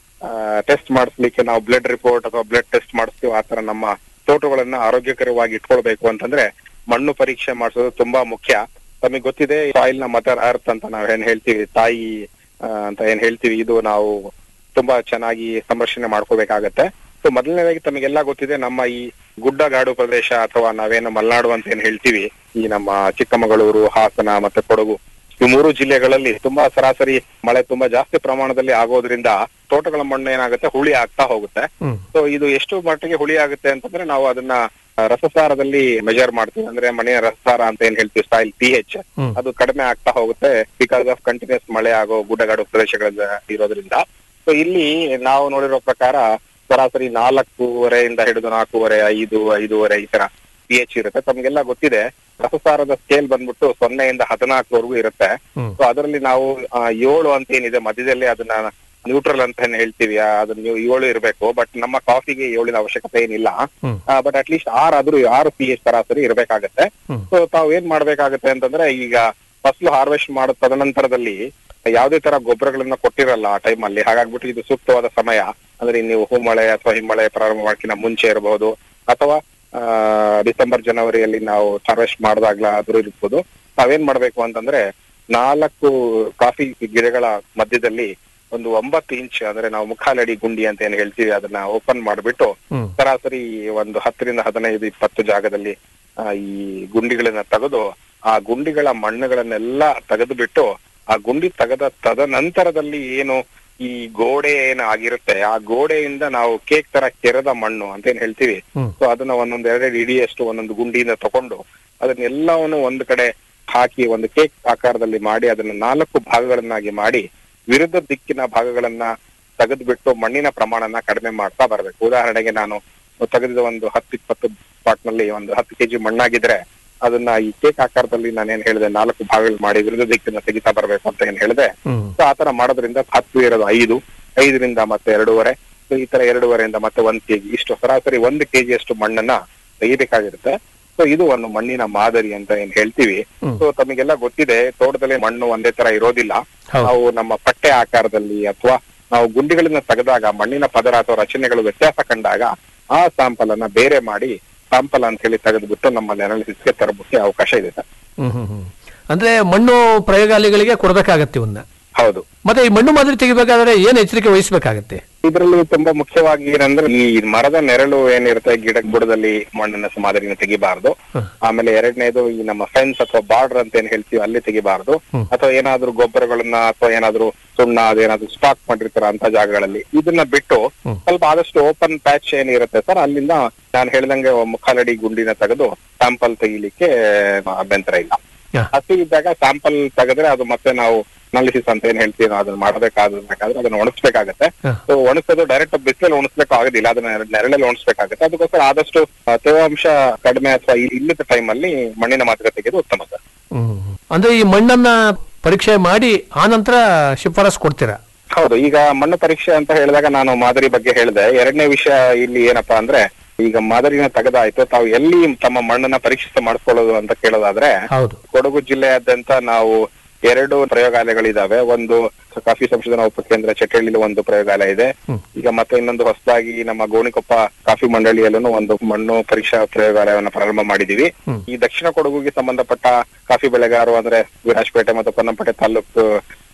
ಟೆಸ್ಟ್ ಮಾಡಿಸ್ಲಿಕ್ಕೆ ನಾವು ಬ್ಲಡ್ ರಿಪೋರ್ಟ್ ಅಥವಾ ಬ್ಲಡ್ ಟೆಸ್ಟ್ ಮಾಡಿಸ್ತೀವಿ ಆ ತರ ನಮ್ಮ ತೋಟಗಳನ್ನ ಆರೋಗ್ಯಕರವಾಗಿ ಇಟ್ಕೊಳ್ಬೇಕು ಅಂತಂದ್ರೆ ಮಣ್ಣು ಪರೀಕ್ಷೆ ಮಾಡಿಸೋದು ತುಂಬಾ ಮುಖ್ಯ ತಮಗೆ ಗೊತ್ತಿದೆ ಸಾಯಿಲ್ ನ ಮದರ್ ಅರ್ತ್ ಅಂತ ನಾವ್ ಏನ್ ಹೇಳ್ತೀವಿ ತಾಯಿ ಆ, ಅಂತ ಏನ್ ಹೇಳ್ತೀವಿ ಇದು ನಾವು ತುಂಬಾ ಚೆನ್ನಾಗಿ ಸಂರಕ್ಷಣೆ ಮಾಡ್ಕೋಬೇಕಾಗತ್ತೆ ಸೊ ಮೊದಲನೇದಾಗಿ ತಮಗೆಲ್ಲ ಗೊತ್ತಿದೆ ನಮ್ಮ ಈ ಗುಡ್ಡಗಾಡು ಪ್ರದೇಶ ಅಥವಾ ನಾವೇನು ಮಲೆನಾಡು ಅಂತ ಏನ್ ಹೇಳ್ತೀವಿ ಈ ನಮ್ಮ ಚಿಕ್ಕಮಗಳೂರು ಹಾಸನ ಮತ್ತೆ ಕೊಡಗು ಈ ಮೂರು ಜಿಲ್ಲೆಗಳಲ್ಲಿ ತುಂಬಾ ಸರಾಸರಿ ಮಳೆ ತುಂಬಾ ಜಾಸ್ತಿ ಪ್ರಮಾಣದಲ್ಲಿ ಆಗೋದ್ರಿಂದ ತೋಟಗಳ ಮಣ್ಣು ಏನಾಗುತ್ತೆ ಹುಳಿ ಆಗ್ತಾ ಹೋಗುತ್ತೆ ಹ್ಮ್ ಸೊ ಇದು ಎಷ್ಟು ಮಟ್ಟಿಗೆ ಹುಳಿ ಆಗುತ್ತೆ ಅಂತಂದ್ರೆ ನಾವು ಅದನ್ನ ಆ, ರಸಸಾರದಲ್ಲಿ ಮೆಜರ್ ಮಾಡ್ತೀವಿ ಅಂದ್ರೆ ಮಣ್ಣಿನ ರಸಸಾರ ಅಂತ ಏನ್ ಹೇಳ್ತೀವಿ ಸಾಯಿಲ್ ಪಿ ಎಚ್ ಹ್ಮ್. ಅದು ಕಡಿಮೆ ಆಗ್ತಾ ಹೋಗುತ್ತೆ ಬಿಕಾಸ್ ಆಫ್ ಕಂಟಿನ್ಯೂಸ್ ಮಳೆ ಆಗೋ ಗುಡ್ಡಗಾಡು ಪ್ರದೇಶಗಳ ಇರೋದ್ರಿಂದ ಸೊ ಇಲ್ಲಿ ನಾವು ನೋಡಿರೋ ಪ್ರಕಾರ ಸರಾಸರಿ ನಾಲ್ಕೂವರೆಯಿಂದ ಹಿಡಿದು ನಾಲ್ಕೂವರೆ ಐದು ಐದೂವರೆ ಈ ತರ ಪಿ ಎಚ್ ಇರುತ್ತೆ ತಮ್ಗೆಲ್ಲ ಗೊತ್ತಿದೆ ರಸಸಾರದ ಸ್ಕೇಲ್ ಬಂದ್ಬಿಟ್ಟು ಸೊನ್ನೆಯಿಂದ ಹದಿನಾಲ್ಕವರೆಗೂ ಇರುತ್ತೆ ಹ್ಮ್. ಸೊ ಅದರಲ್ಲಿ ನಾವು ಆ, ಏಳು ಅಂತ ಏನಿದೆ ಮಧ್ಯದಲ್ಲಿ ಅದನ್ನ ನ್ಯೂಟ್ರಲ್ ಅಂತ ಏನ್ ಹೇಳ್ತೀವಿ ಆ, ಅದನ್ನ ನೀವು ಏಳು ಇರಬೇಕು ಬಟ್ ನಮ್ಮ ಕಾಫಿಗೆ ಏಳಿನ ಅವಶ್ಯಕತೆ ಏನಿಲ್ಲ ಹ್ಮ್. ಬಟ್ ಅಟ್ ಲೀಸ್ಟ್ ಆರ್ ಆದ್ರೂ ಆರು ಪಿ ಎಚ್ ಸರಾಸರಿ ಇರಬೇಕಾಗತ್ತೆ ಹ್ಮ್. ಸೊ ತಾವು ಏನ್ ಮಾಡ್ಬೇಕಾಗತ್ತೆ ಅಂತಂದ್ರೆ ಈಗ ಫಸಲು ಹಾರ್ವೆಸ್ಟ್ ಮಾಡೋ ತದನಂತರದಲ್ಲಿ ಯಾವುದೇ ತರ ಗೊಬ್ಬರಗಳನ್ನ ಕೊಟ್ಟಿರಲ್ಲ ಆ ಟೈಮ್ ಅಲ್ಲಿ ಹಾಗಾಗ್ಬಿಟ್ಟು ಇದು ಸೂಕ್ತವಾದ ಸಮಯ ಅಂದ್ರೆ ನೀವು ಹೂಮಳೆ ಅಥವಾ ಹಿಮ್ಮಳೆ ಪ್ರಾರಂಭ ಮಾಡಕ್ಕಿಂತ ಮುಂಚೆ ಇರಬಹುದು ಅಥವಾ ಆ, ಡಿಸೆಂಬರ್ ಜನವರಿಯಲ್ಲಿ ನಾವು ಹಾರ್ವೆಸ್ಟ್ ಮಾಡಿದಾಗ್ಲಾದ್ರೂ ಇರ್ಬೋದು ನಾವೇನ್ ಮಾಡ್ಬೇಕು ಅಂತಂದ್ರೆ ನಾಲ್ಕು ಕಾಫಿ ಗಿಡಗಳ ಮಧ್ಯದಲ್ಲಿ ಒಂದು ಒಂಬತ್ತು ಇಂಚ್ ಅಂದ್ರೆ ನಾವು ಮುಖಾಲಡಿ ಗುಂಡಿ ಅಂತ ಏನ್ ಹೇಳ್ತೀವಿ ಅದನ್ನ ಓಪನ್ ಮಾಡ್ಬಿಟ್ಟು ಹ್ಮ್. ಸರಾಸರಿ ಒಂದು ಹತ್ತರಿಂದ ಹದಿನೈದು ಇಪ್ಪತ್ತು ಜಾಗದಲ್ಲಿ ಆ, ಈ ಗುಂಡಿಗಳನ್ನ ತೆಗೆದು ಆ ಗುಂಡಿಗಳ ಮಣ್ಣುಗಳನ್ನೆಲ್ಲ ತೆಗೆದು ಬಿಟ್ಟು ಆ ಗುಂಡಿ ತೆಗೆದ ತದನಂತರದಲ್ಲಿ ಏನು ಈ ಗೋಡೆ ಏನು ಆಗಿರುತ್ತೆ ಆ ಗೋಡೆಯಿಂದ ನಾವು ಕೇಕ್ ತರ ಕೆರೆದ ಮಣ್ಣು ಅಂತ ಏನ್ ಹೇಳ್ತೀವಿ ಹ್ಮ್. ಸೊ ಅದನ್ನ ಒಂದೊಂದ್ ಎರಡು ಇಡಿಯಷ್ಟು ಒಂದೊಂದು ಗುಂಡಿಯಿಂದ ತಕೊಂಡು ಅದನ್ನೆಲ್ಲವನ್ನು ಒಂದು ಕಡೆ ಹಾಕಿ ಒಂದು ಕೇಕ್ ಆಕಾರದಲ್ಲಿ ಮಾಡಿ ಅದನ್ನ ನಾಲ್ಕು ಭಾಗಗಳನ್ನಾಗಿ ಮಾಡಿ ವಿರುದ್ಧ ದಿಕ್ಕಿನ ಭಾಗಗಳನ್ನ ತೆಗೆದ್ಬಿಟ್ಟು ಮಣ್ಣಿನ ಪ್ರಮಾಣನ ಕಡಿಮೆ ಮಾಡ್ತಾ ಬರ್ಬೇಕು ಉದಾಹರಣೆಗೆ ನಾನು ತೆಗೆದಿದ ಒಂದು ಹತ್ತು ಇಪ್ಪತ್ತು ಪಾಟ್ ನಲ್ಲಿ ಒಂದು ಹತ್ತು ಕೆಜಿ ಮಣ್ಣಾಗಿದ್ರೆ ಅದನ್ನ ಈ ಕೇಕ್ ಆಕಾರದಲ್ಲಿ ನಾನೇನ್ ಹೇಳಿದೆ ನಾಲ್ಕು ಭಾಗಗಳು ಮಾಡಿ ವಿರುದ್ಧ ದಿಕ್ಕಿನ ತೆಗಿತಾ ಬರ್ಬೇಕು ಅಂತ ಏನ್ ಹೇಳಿದೆ ಹ್ಮ್ ಸೊ ಆತರ ಮಾಡೋದ್ರಿಂದ ಹತ್ತು ಇರೋದು ಐದು ಐದರಿಂದ ಮತ್ತೆ ಎರಡೂವರೆ ಸೊ ಈ ತರ ಎರಡೂವರೆಯಿಂದ ಮತ್ತೆ ಒಂದ್ ಕೆಜಿ ಇಷ್ಟು ಸರಾಸರಿ ಒಂದು ಕೆಜಿ ಅಷ್ಟು ಮಣ್ಣನ್ನ ತೆಗಿಬೇಕಾಗಿರುತ್ತೆ ಸೊ ಇದು ಒಂದು ಮಣ್ಣಿನ ಮಾದರಿ ಅಂತ ಏನ್ ಹೇಳ್ತೀವಿ ಹ್ಮ್. ಸೊ ತಮಗೆಲ್ಲ ಗೊತ್ತಿದೆ ತೋಟದಲ್ಲಿ ಮಣ್ಣು ಒಂದೇ ತರ ಇರೋದಿಲ್ಲ ಹೌದು. ನಾವು ನಮ್ಮ ಪಟ್ಟೆ ಆಕಾರದಲ್ಲಿ ಅಥವಾ ನಾವು ಗುಂಡಿಗಳನ್ನ ತೆಗೆದಾಗ ಮಣ್ಣಿನ ಪದರ ಅಥವಾ ರಚನೆಗಳು ವ್ಯತ್ಯಾಸ ಕಂಡಾಗ ಆ ಸ್ಯಾಂಪಲ್ ಅನ್ನ ಬೇರೆ ಮಾಡಿ ಸ್ಯಾಂಪಲ್ ಅಂತ ಹೇಳಿ ತೆಗೆದುಬಿಟ್ಟು ನಮ್ಮಲ್ಲಿ ಅನಾಲಿಸಿಸ್ಗೆ ತರಬಹುದು ಅವಕಾಶ ಇದೆ ಸರ್ ಹ್ಮ್ ಹ್ಮ್ ಹ್ಮ್ ಅಂದ್ರೆ ಮಣ್ಣು ಪ್ರಯೋಗಾಲಯಗಳಿಗೆ ಕೊಡಬೇಕಾಗತ್ತೆ ಇವನ್ನ ಹೌದು ಮತ್ತೆ ಈ ಮಣ್ಣು ಮಾದರಿ ತೆಗಿಬೇಕಾದ್ರೆ ಏನ್ ಎಚ್ಚರಿಕೆ ವಹಿಸಬೇಕಾಗತ್ತೆ ಇದರಲ್ಲಿ ತುಂಬಾ ಮುಖ್ಯವಾಗಿ ಏನಂದ್ರೆ ಈ ಮರದ ನೆರಳು ಏನಿರುತ್ತೆ ಗಿಡ ಬುಡದಲ್ಲಿ ಮಣ್ಣಿನ ಮಾದರಿನ ತೆಗಿಬಾರ್ದು ಹ. ಆಮೇಲೆ ಎರಡನೇದು ಈ ನಮ್ಮ ಫೆನ್ಸ್ ಅಥವಾ ಬಾರ್ಡರ್ ಅಂತ ಏನ್ ಹೇಳ್ತೀವಿ ಅಲ್ಲಿ ತೆಗಿಬಾರ್ದು ಹ್ಮ್. ಅಥವಾ ಏನಾದ್ರೂ ಗೊಬ್ಬರಗಳನ್ನ ಅಥವಾ ಏನಾದ್ರೂ ಸುಣ್ಣ ಅದೇನಾದ್ರೂ ಸ್ಟಾಕ್ ಮಾಡಿರ್ತಾರ ಅಂತ ಜಾಗಗಳಲ್ಲಿ ಇದನ್ನ ಬಿಟ್ಟು ಹ್ಮ್. ಸ್ವಲ್ಪ ಆದಷ್ಟು ಓಪನ್ ಪ್ಯಾಚ್ ಏನಿರುತ್ತೆ ಸರ್ ಅಲ್ಲಿಂದ ನಾನು ಹೇಳ್ದಂಗೆ ಮುಖಾಲಡಿ ಗುಂಡಿನ ತೆಗೆದು ಸ್ಯಾಂಪಲ್ ತೆಗಿಲಿಕ್ಕೆ ಅಭ್ಯಂತರ ಇಲ್ಲ ಹ. ಹಸಿ ಇದ್ದಾಗ ಸ್ಯಾಂಪಲ್ ತೆಗೆದ್ರೆ ಅದು ಮತ್ತೆ ನಾವು ಅನಾಲಿಸಿಸ್ ಅಂತ ಏನ್ ಹೇಳ್ತೀವಿ ನಾವು ಅದನ್ನ ಮಾಡಬೇಕಾದ್ರೆ ಅದನ್ನ ಒಣಗಿಸ್ಬೇಕಾಗತ್ತೆ ಹ. ಸೊ ಒಣಗಿಸೋದು ಡೈರೆಕ್ಟ್ ಬಿಸಿಲಲ್ಲಿ ಒಣಗಿಸ್ಬೇಕು ಆಗೋದಿಲ್ಲ ಅದನ್ನ ನೆರಳಲ್ಲಿ ಒಣಗಿಸ್ಬೇಕಾಗತ್ತೆ ಅದಕ್ಕೋಸ್ಕರ ಆದಷ್ಟು ಆ, ತೇವಾಂಶ ಕಡಿಮೆ ಅಥವಾ ಇ- ಇಲ್ಲದ ಟೈಮ್ ಅಲ್ಲಿ ಮಣ್ಣಿನ ಮಾದರಿ ತೆಗೆದು ಉತ್ತಮ ಸರ್ ಹ್ಮ್ ಅಂದ್ರೆ ಈ ಮಣ್ಣನ್ನ ಪರೀಕ್ಷೆ ಮಾಡಿ ಆ ನಂತರ ಶಿಫಾರಸ್ ಕೊಡ್ತೀರಾ ಹೌದು ಈಗ ಮಣ್ಣು ಪರೀಕ್ಷೆ ಅಂತ ಹೇಳಿದಾಗ ನಾನು ಮಾದರಿ ಬಗ್ಗೆ ಹೇಳಿದೆ ಎರಡನೇ ವಿಷಯ ಇಲ್ಲಿ ಏನಪ್ಪಾ ಅಂದ್ರೆ ಈಗ ಮಾದರಿನ ತೆಗೆದಾಯ್ತು ತಾವು ಎಲ್ಲಿ ತಮ್ಮ ಮಣ್ಣನ್ನ ಪರೀಕ್ಷಿಸಿ ಮಾಡಿಸ್ಕೊಳ್ಳೋದು ಅಂತ ಕೇಳೋದಾದ್ರೆ ಹೌದು ಕೊಡಗು ಜಿಲ್ಲೆಯಾದ್ಯಂತ ನಾವು ಎರಡು ಪ್ರಯೋಗಾಲಯಗಳಿದಾವೆ ಒಂದು ಕಾಫಿ ಸಂಶೋಧನಾ ಉಪಕೇಂದ್ರ ಚಟ್ಟಳ್ಳಿಲಿ ಒಂದು ಪ್ರಯೋಗಾಲಯ ಇದೆ ಹ್ಮ್. ಈಗ ಮತ್ತೆ ಇನ್ನೊಂದು ಹೊಸದಾಗಿ ನಮ್ಮ ಗೋಣಿಕೊಪ್ಪ ಕಾಫಿ ಮಂಡಳಿಯಲ್ಲೂ ಒಂದು ಮಣ್ಣು ಪರೀಕ್ಷಾ ಪ್ರಯೋಗಾಲಯವನ್ನ ಪ್ರಾರಂಭ ಮಾಡಿದೀವಿ ಹ್ಮ್. ಈ ದಕ್ಷಿಣ ಕೊಡಗುಗೆ ಸಂಬಂಧಪಟ್ಟ ಕಾಫಿ ಬೆಳೆಗಾರರು ಅಂದ್ರೆ ವಿರಾಜಪೇಟೆ ಮತ್ತು ಪೊನ್ನಂಪೇಟೆ ತಾಲೂಕು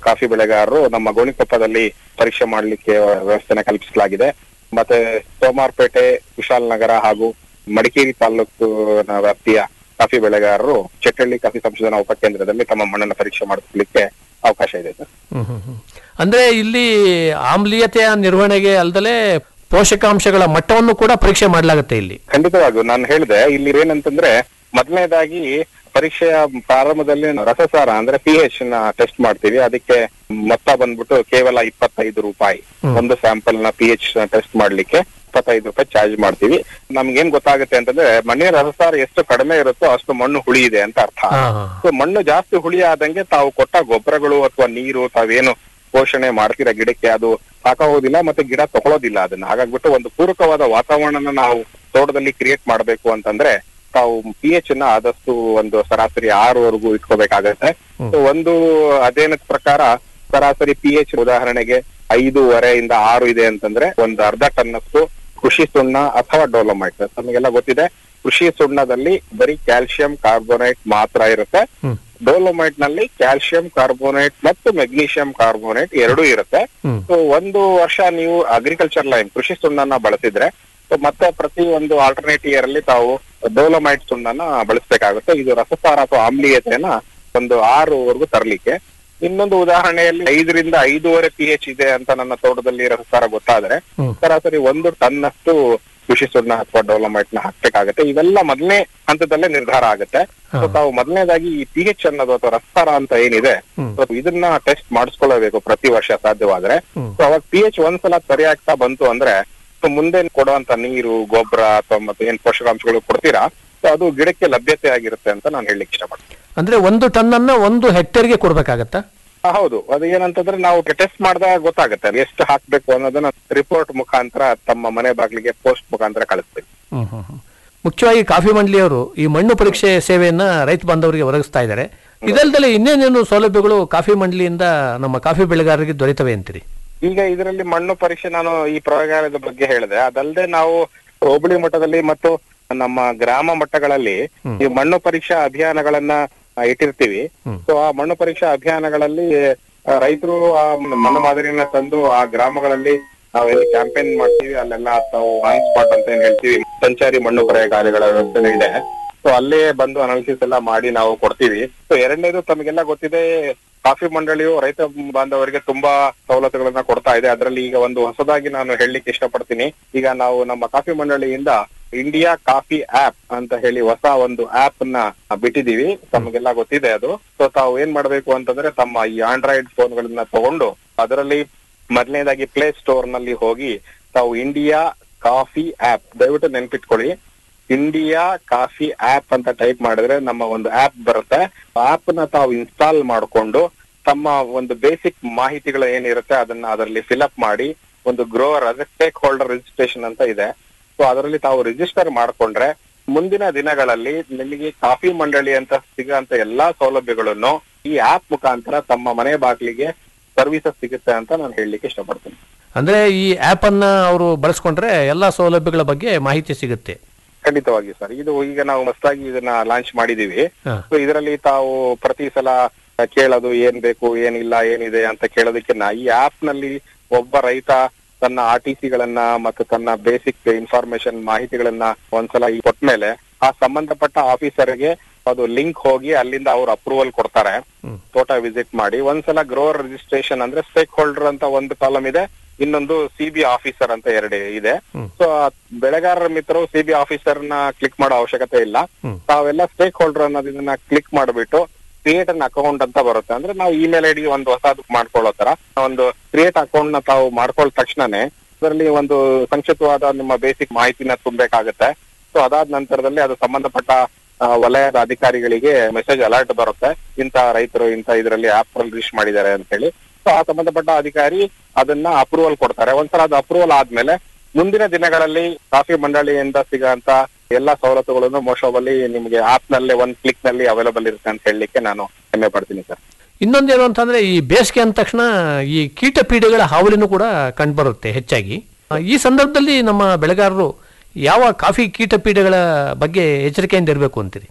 ಕಾಫಿ ಬೆಳೆಗಾರರು ನಮ್ಮ ಗೋಣಿಕೊಪ್ಪದಲ್ಲಿ ಪರೀಕ್ಷೆ ಮಾಡಲಿಕ್ಕೆ ವ್ಯವಸ್ಥೆನ ಕಲ್ಪಿಸಲಾಗಿದೆ ಮತ್ತೆ ಸೋಮಾರ್ಪೇಟೆ ಕುಶಾಲನಗರ ಹಾಗೂ ಮಡಿಕೇರಿ ತಾಲೂಕಿನ ವ್ಯಾಪ್ತಿಯ ಕಾಫಿ ಬೆಳೆಗಾರರು ಚೆಟ್ಟಳ್ಳಿ ಕಾಫಿ ಸಂಶೋಧನಾ ಉಪಕೇಂದ್ರದಲ್ಲಿ ತಮ್ಮ ಮಣ್ಣನ್ನು ಪರೀಕ್ಷೆ ಮಾಡಿಸ್ಲಿಕ್ಕೆ ಅವಕಾಶ ಇದೆ ಸರ್ ಹ್ಮ್ ಹ್ಮ್ ಹ್ಮ್. ಅಂದ್ರೆ ಇಲ್ಲಿ ಆಮ್ಲೀಯತೆಯ ನಿರ್ವಹಣೆಗೆ ಅಲ್ದಲೆ ಪೋಷಕಾಂಶಗಳ ಮಟ್ಟವನ್ನು ಕೂಡ ಪರೀಕ್ಷೆ ಮಾಡಲಾಗುತ್ತೆ ಇಲ್ಲಿ ಖಂಡಿತವಾಗಿಯೂ ನಾನು ಹೇಳಿದೆ ಇಲ್ಲಿ ಏನಂತಂದ್ರೆ ಮೊದಲನೇದಾಗಿ ಪರೀಕ್ಷೆಯ ಪ್ರಾರಂಭದಲ್ಲಿ ರಸಸಾರ ಅಂದ್ರೆ ಪಿ ಎಚ್ ನ ಟೆಸ್ಟ್ ಮಾಡ್ತೀವಿ ಅದಕ್ಕೆ ಮೊತ್ತ ಬಂದ್ಬಿಟ್ಟು ಕೇವಲ ಇಪ್ಪತ್ತೈದು ರೂಪಾಯಿ ಒಂದು ಸ್ಯಾಂಪಲ್ ನ ಪಿ ಎಚ್ ಟೆಸ್ಟ್ ಮಾಡ್ಲಿಕ್ಕೆ ಇಪ್ಪತ್ತೈದು ರೂಪಾಯಿ ಚಾರ್ಜ್ ಮಾಡ್ತೀವಿ ನಮ್ಗೇನ್ ಗೊತ್ತಾಗುತ್ತೆ ಅಂತಂದ್ರೆ ಮಣ್ಣಿನ ರಸಸಾರ ಎಷ್ಟು ಕಡಿಮೆ ಇರುತ್ತೋ ಅಷ್ಟು ಮಣ್ಣು ಹುಳಿ ಇದೆ ಅಂತ ಅರ್ಥ ಹಾ, ಹಾ. ಸೊ ಮಣ್ಣು ಜಾಸ್ತಿ ಹುಳಿ ಆದಂಗೆ ತಾವು ಕೊಟ್ಟ ಗೊಬ್ಬರಗಳು ಅಥವಾ ನೀರು ತಾವೇನು ಪೋಷಣೆ ಮಾಡ್ತೀರಾ ಗಿಡಕ್ಕೆ ಅದು ಸಾಕಾಗೋದಿಲ್ಲ ಮತ್ತೆ ಗಿಡ ತಗೊಳ್ಳೋದಿಲ್ಲ ಅದನ್ನ ಹಾಗಾಗ್ಬಿಟ್ಟು ಒಂದು ಪೂರಕವಾದ ವಾತಾವರಣನ ನಾವು ತೋಟದಲ್ಲಿ ಕ್ರಿಯೇಟ್ ಮಾಡ್ಬೇಕು ಅಂತಂದ್ರೆ ತಾವು ಪಿ ಎಚ್ ನ ಆದಷ್ಟು ಒಂದು ಸರಾಸರಿ ಆರವರೆಗೂ ಇಟ್ಕೋಬೇಕಾಗತ್ತೆ ಸೊ ಒಂದು ಅಧ್ಯಯನದ ಪ್ರಕಾರ ಸರಾಸರಿ ಪಿ ಎಚ್ ಉದಾಹರಣೆಗೆ ಐದೂವರೆಯಿಂದ ಆರು ಇದೆ ಅಂತಂದ್ರೆ ಒಂದು ಅರ್ಧ ಟನ್ನಷ್ಟು ಕೃಷಿ ಸುಣ್ಣ ಅಥವಾ ಡೋಲೋಮೈಟ್ ನಮಗೆಲ್ಲ ಗೊತ್ತಿದೆ ಕೃಷಿ ಸುಣ್ಣದಲ್ಲಿ ಬರೀ ಕ್ಯಾಲ್ಸಿಯಂ ಕಾರ್ಬೋನೇಟ್ ಮಾತ್ರ ಇರುತ್ತೆ ಹ್ಮ್. ಡೋಲೋಮೈಟ್ ನಲ್ಲಿ ಕ್ಯಾಲ್ಸಿಯಂ ಕಾರ್ಬೋನೇಟ್ ಮತ್ತು ಮೆಗ್ನೀಷಿಯಂ ಕಾರ್ಬೋನೇಟ್ ಎರಡೂ ಇರುತ್ತೆ ಹ್ಮ್. ಸೊ ಒಂದು ವರ್ಷ ನೀವು ಅಗ್ರಿಕಲ್ಚರ್ ಲೈನ್ ಕೃಷಿ ಸುಣ್ಣನ ಬಳಸಿದ್ರೆ ಸೊ ಮತ್ತೆ ಪ್ರತಿ ಒಂದು ಆಲ್ಟರ್ನೇಟ್ ಇಯರ್ ಅಲ್ಲಿ ತಾವು ಡೋಲೋಮೈಟ್ ಸುಣ್ಣನ ಬಳಸಬೇಕಾಗುತ್ತೆ ಇದು ರಸಸಾರ ಅಥವಾ ಆಮ್ಲೀಯತೆಯನ್ನ ಒಂದು ಆರುವರೆಗೂ ತರಲಿಕ್ಕೆ ಇನ್ನೊಂದು ಉದಾಹರಣೆಯಲ್ಲಿ ಐದರಿಂದ ಐದೂವರೆ ಪಿ ಎಚ್ ಇದೆ ಅಂತ ನನ್ನ ತೋಟದಲ್ಲಿ ರಸಸಾರ ಗೊತ್ತಾದ್ರೆ ಹ್ಮ್. ಸರಾಸರಿ ಒಂದು ಟನ್ ಅಷ್ಟು ಕೃಷಿ ಸುಣ್ಣ ಅಥವಾ ಡೋಲೋಮೈಟ್ ನ ಹಾಕ್ಬೇಕಾಗತ್ತೆ ಇವೆಲ್ಲ ಮೊದಲನೇ ಹಂತದಲ್ಲೇ ನಿರ್ಧಾರ ಆಗುತ್ತೆ ಸೊ ತಾವು ಮೊದಲನೇದಾಗಿ ಈ ಪಿ ಎಚ್ ಅನ್ನೋದು ಅಥವಾ ರಸಸಾರ ಅಂತ ಏನಿದೆ ಸೊ ಇದನ್ನ ಟೆಸ್ಟ್ ಮಾಡಿಸ್ಕೊಳ್ಳಬೇಕು ಪ್ರತಿ ವರ್ಷ ಸಾಧ್ಯವಾದ್ರೆ ಸೊ ಅವಾಗ ಪಿ ಎಚ್ ಒಂದ್ಸಲ ಸರಿ ಆಗ್ತಾ ಬಂತು ಅಂದ್ರೆ ಸೊ ಮುಂದೆ ಕೊಡುವಂತ ನೀರು ಗೊಬ್ಬರ ಅಥವಾ ಮತ್ತೆ ಏನ್ ಪೋಷಕಾಂಶಗಳು ಕೊಡ್ತೀರಾ ಸೊ ಅದು ಗಿಡಕ್ಕೆ ಲಭ್ಯತೆ ಆಗಿರುತ್ತೆ ಅಂತ ನಾನು ಹೇಳಲಿಕ್ಕೆ ಇಷ್ಟಪಡ್ತೀನಿ ಅಂದ್ರೆ ಒಂದು ಟನ್ ಅನ್ನ ಒಂದು ಹೆಕ್ಟೇರ್ಗೆ ಕೊಡ್ಬೇಕಾಗತ್ತಾ ಆ, ಹೌದು ಅದು ಏನಂತಂದ್ರೆ ನಾವು ಟೆಸ್ಟ್ ಮಾಡಿದಾಗ ಗೊತ್ತಾಗುತ್ತೆ ಅದು ಎಷ್ಟು ಹಾಕ್ಬೇಕು ಅನ್ನೋದನ್ನ ರಿಪೋರ್ಟ್ ಮುಖಾಂತರ ತಮ್ಮ ಮನೆ ಬಾಗಿಲಿಗೆ ಪೋಸ್ಟ್ ಮುಖಾಂತರ ಕಳಿಸ್ತೀವಿ ಹ್ಮ್ ಹ್ಮ್ ಹ್ಮ್. ಮುಖ್ಯವಾಗಿ ಕಾಫಿ ಮಂಡಳಿಯವರು ಈ ಮಣ್ಣು ಪರೀಕ್ಷೆ ಸೇವೆಯನ್ನ ರೈತ ಬಾಂಧವರಿಗೆ ಒದಗಿಸ್ತಾ ಇದ್ದಾರೆ ಇದಲ್ದಲೆ ಇನ್ನೇನೇನು ಸೌಲಭ್ಯಗಳು ಕಾಫಿ ಮಂಡಳಿಯಿಂದ ನಮ್ಮ ಕಾಫಿ ಬೆಳೆಗಾರರಿಗೆ ದೊರೆತವೆ ಅಂತೀರಿ ಈಗ ಇದರಲ್ಲಿ ಮಣ್ಣು ಪರೀಕ್ಷೆ ನಾನು ಈ ಪ್ರಯೋಗಾಲಯದ ಬಗ್ಗೆ ಹೇಳಿದೆ ಅದಲ್ಲದೆ ನಾವು ಹೋಬಳಿ ಮಟ್ಟದಲ್ಲಿ ಮತ್ತು ನಮ್ಮ ಗ್ರಾಮ ಮಟ್ಟಗಳಲ್ಲಿ ಈ ಮಣ್ಣು ಪರೀಕ್ಷಾ ಅಭಿಯಾನಗಳನ್ನ ಆ, ಇಟ್ಟಿರ್ತೀವಿ ಸೊ ಆ ಮಣ್ಣು ಪರೀಕ್ಷಾ ಅಭಿಯಾನಗಳಲ್ಲಿ ರೈತರು ಆ ಮಣ್ಣು ಮಾದರಿಯನ್ನ ತಂದು ಆ ಗ್ರಾಮಗಳಲ್ಲಿ ನಾವು ಎಲ್ಲಿ ಕ್ಯಾಂಪೇನ್ ಮಾಡ್ತೀವಿ ಅಲ್ಲೆಲ್ಲ ತಾವು ಆನ್ ಸ್ಪಾಟ್ ಅಂತ ಏನ್ ಹೇಳ್ತೀವಿ ಸಂಚಾರಿ ಮಣ್ಣು ಪ್ರಯೋಗಾಲಯಗಳ ವ್ಯವಸ್ಥೆ ಇದೆ ಸೊ ಅಲ್ಲೇ ಬಂದು ಅನಾಲಿಸಿಸ್ ಎಲ್ಲ ಮಾಡಿ ನಾವು ಕೊಡ್ತೀವಿ ಸೊ ಎರಡನೇದು ತಮಗೆಲ್ಲ ಗೊತ್ತಿದೆ ಕಾಫಿ ಮಂಡಳಿಯು ರೈತ ಬಾಂಧವರಿಗೆ ತುಂಬಾ ಸವಲತ್ತುಗಳನ್ನ ಕೊಡ್ತಾ ಇದೆ ಅದರಲ್ಲಿ ಈಗ ಒಂದು ಹೊಸದಾಗಿ ನಾನು ಹೇಳಲಿಕ್ಕೆ ಇಷ್ಟಪಡ್ತೀನಿ ಈಗ ನಾವು ನಮ್ಮ ಕಾಫಿ ಮಂಡಳಿಯಿಂದ ಇಂಡಿಯಾ ಕಾಫಿ ಆಪ್ ಅಂತ ಹೇಳಿ ಹೊಸ ಒಂದು ಆಪ್ ನ ಬಿಟ್ಟಿದೀವಿ ತಮಗೆಲ್ಲ ಗೊತ್ತಿದೆ ಅದು ಸೊ ತಾವು ಏನ್ ಮಾಡ್ಬೇಕು ಅಂತಂದ್ರೆ ತಮ್ಮ ಈ ಆಂಡ್ರಾಯ್ಡ್ ಫೋನ್ಗಳನ್ನ ತಗೊಂಡು ಅದರಲ್ಲಿ ಮೊದಲನೇದಾಗಿ ಪ್ಲೇ ಸ್ಟೋರ್ ನಲ್ಲಿ ಹೋಗಿ ತಾವು ಇಂಡಿಯಾ ಕಾಫಿ ಆಪ್ ದಯವಿಟ್ಟು ನೆನ್ಪಿಟ್ಕೊಳ್ಳಿ ಇಂಡಿಯಾ ಕಾಫಿ ಆಪ್ ಅಂತ ಟೈಪ್ ಮಾಡಿದ್ರೆ ನಮ್ಮ ಒಂದು ಆಪ್ ಬರುತ್ತೆ ಆಪ್ ನ ತಾವು ಇನ್ಸ್ಟಾಲ್ ಮಾಡಿಕೊಂಡು ತಮ್ಮ ಒಂದು ಬೇಸಿಕ್ ಮಾಹಿತಿಗಳು ಏನಿರುತ್ತೆ ಅದನ್ನ ಅದರಲ್ಲಿ ಫಿಲಪ್ ಮಾಡಿ ಒಂದು ಗ್ರೋವರ್ ಅದೇ ಸ್ಟೇಕ್ ಹೋಲ್ಡರ್ ರಿಜಿಸ್ಟ್ರೇಷನ್ ಅಂತ ಇದೆ ಸೊ ಅದರಲ್ಲಿ ತಾವು ರಿಜಿಸ್ಟರ್ ಮಾಡ್ಕೊಂಡ್ರೆ ಮುಂದಿನ ದಿನಗಳಲ್ಲಿ ನಿಮಗೆ ಕಾಫಿ ಮಂಡಳಿ ಅಂತ ಸಿಗೋಂತ ಎಲ್ಲಾ ಸೌಲಭ್ಯಗಳನ್ನು ಈ ಆಪ್ ಮುಖಾಂತರ ತಮ್ಮ ಮನೆ ಬಾಗಿಲಿಗೆ ಸರ್ವಿಸಸ್ ಸಿಗುತ್ತೆ ಅಂತ ನಾನು ಹೇಳಲಿಕ್ಕೆ ಇಷ್ಟಪಡ್ತೀನಿ ಅಂದ್ರೆ ಈ ಆಪ್ ಅನ್ನ ಅವರು ಬಳಸ್ಕೊಂಡ್ರೆ ಎಲ್ಲಾ ಸೌಲಭ್ಯಗಳ ಬಗ್ಗೆ ಮಾಹಿತಿ ಸಿಗುತ್ತೆ ಖಂಡಿತವಾಗಿ ಸರ್ ಇದು ಈಗ ನಾವು ಹೊಸದಾಗಿ ಇದನ್ನ ಲಾಂಚ್ ಮಾಡಿದೀವಿ ಹಾ. ಸೊ ಇದರಲ್ಲಿ ತಾವು ಪ್ರತಿ ಸಲ ಕೇಳೋದು ಏನ್ ಬೇಕು ಏನಿಲ್ಲ ಏನಿದೆ ಅಂತ ಕೇಳೋದಕ್ಕಿಂತ ಈ ಆಪ್ ನಲ್ಲಿ ಒಬ್ಬ ರೈತ ತನ್ನ ಆರ್ ಟಿ ಸಿಗಳನ್ನ ಮತ್ತು ತನ್ನ ಬೇಸಿಕ್ ಇನ್ಫಾರ್ಮೇಶನ್ ಮಾಹಿತಿಗಳನ್ನ ಒಂದ್ಸಲ ಈ ಕೊಟ್ಮೇಲೆ ಆ ಸಂಬಂಧಪಟ್ಟ ಆಫೀಸರ್ಗೆ ಅದು ಲಿಂಕ್ ಹೋಗಿ ಅಲ್ಲಿಂದ ಅವ್ರು ಅಪ್ರೂವಲ್ ಕೊಡ್ತಾರೆ ತೋಟ ವಿಸಿಟ್ ಮಾಡಿ ಒಂದ್ಸಲ ಗ್ರೋವರ್ ರಿಜಿಸ್ಟ್ರೇಷನ್ ಅಂದ್ರೆ ಸ್ಟೇಕ್ ಹೋಲ್ಡರ್ ಅಂತ ಒಂದು ಕಾಲಮ್ ಇದೆ ಇನ್ನೊಂದು ಸಿ ಬಿ ಆಫೀಸರ್ ಅಂತ ಎರಡು ಇದೆ ಸೊ ಬೆಳೆಗಾರರ ಮಿತ್ರರು ಸಿ ಬಿ ಆಫೀಸರ್ ನ ಕ್ಲಿಕ್ ಮಾಡೋ ಅವಶ್ಯಕತೆ ಇಲ್ಲ ತಾವೆಲ್ಲ ಸ್ಟೇಕ್ ಹೋಲ್ಡರ್ ಅನ್ನೋದನ್ನ ಕ್ಲಿಕ್ ಮಾಡಿಬಿಟ್ಟು ಕ್ರಿಯೇಟ್ ಅನ್ ಅಕೌಂಟ್ ಅಂತ ಬರುತ್ತೆ ಅಂದ್ರೆ ನಾವು ಇಮೇಲ್ ಐಡಿ ಒಂದು ಹೊಸದು ಮಾಡ್ಕೊಳ್ಳೋ ತರ ಒಂದು ಕ್ರಿಯೇಟ್ ಅಕೌಂಟ್ ನ ತಾವು ಮಾಡ್ಕೊಳ್ಳೋ ತಕ್ಷಣನೇ ಅದರಲ್ಲಿ ಒಂದು ಸಂಕ್ಷಿಪ್ತವಾದ ನಿಮ್ಮ ಬೇಸಿಕ್ ಮಾಹಿತಿನ ತುಂಬಬೇಕಾಗತ್ತೆ ಸೊ ಅದಾದ ನಂತರದಲ್ಲಿ ಅದು ಸಂಬಂಧಪಟ್ಟ ಆ, ವಲಯದ ಅಧಿಕಾರಿಗಳಿಗೆ ಮೆಸೇಜ್ ಅಲರ್ಟ್ ಬರುತ್ತೆ ಇಂತ ರೈತರು ಇಂತ ಇದರಲ್ಲಿ ಆಪ್ ರಿಜಿಸ್ಟರ್ ಮಾಡಿದ್ದಾರೆ ಅಂತ ಹೇಳಿ ಸೊ ಆ ಸಂಬಂಧಪಟ್ಟ ಅಧಿಕಾರಿ ಅದನ್ನ ಅಪ್ರೂವಲ್ ಕೊಡ್ತಾರೆ ಒಂದ್ಸಲ ಅದು ಅಪ್ರೂವಲ್ ಆದ್ಮೇಲೆ ಮುಂದಿನ ದಿನಗಳಲ್ಲಿ ಕಾಫಿ ಮಂಡಳಿಯಿಂದ ಸಿಗೋಂತ ಎಲ್ಲಾ ಸವಲತ್ತುಗಳನ್ನು ಮೋಸ್ಟೋಬಲ್ಲಿ ನಿಮಗೆ ಆಪ್ ನಲ್ಲೇ ಒಂದ್ ಕ್ಲಿಕ್ ನಲ್ಲಿ ಅವೈಲೇಬಲ್ ಇರುತ್ತೆ ಅಂತ ಹೇಳಲಿಕ್ಕೆ ನಾನು ಹೆಮ್ಮೆ ಪಡ್ತೀನಿ ಸರ್ ಇನ್ನೊಂದೇನು ಅಂತಂದ್ರೆ ಈ ಬೇಸಿಗೆ ಅಂದ ತಕ್ಷಣ ಈ ಕೀಟ ಪೀಡೆಗಳ ಹಾವಳಿನೂ ಕೂಡ ಕಂಡುಬರುತ್ತೆ ಹೆಚ್ಚಾಗಿ ಆ, ಈ ಸಂದರ್ಭದಲ್ಲಿ ನಮ್ಮ ಬೆಳೆಗಾರರು ಯಾವ ಕಾಫಿ ಕೀಟ ಪೀಡೆಗಳ ಬಗ್ಗೆ ಎಚ್ಚರಿಕೆಯಿಂದ ಇರಬೇಕು ಅಂತೀರಿ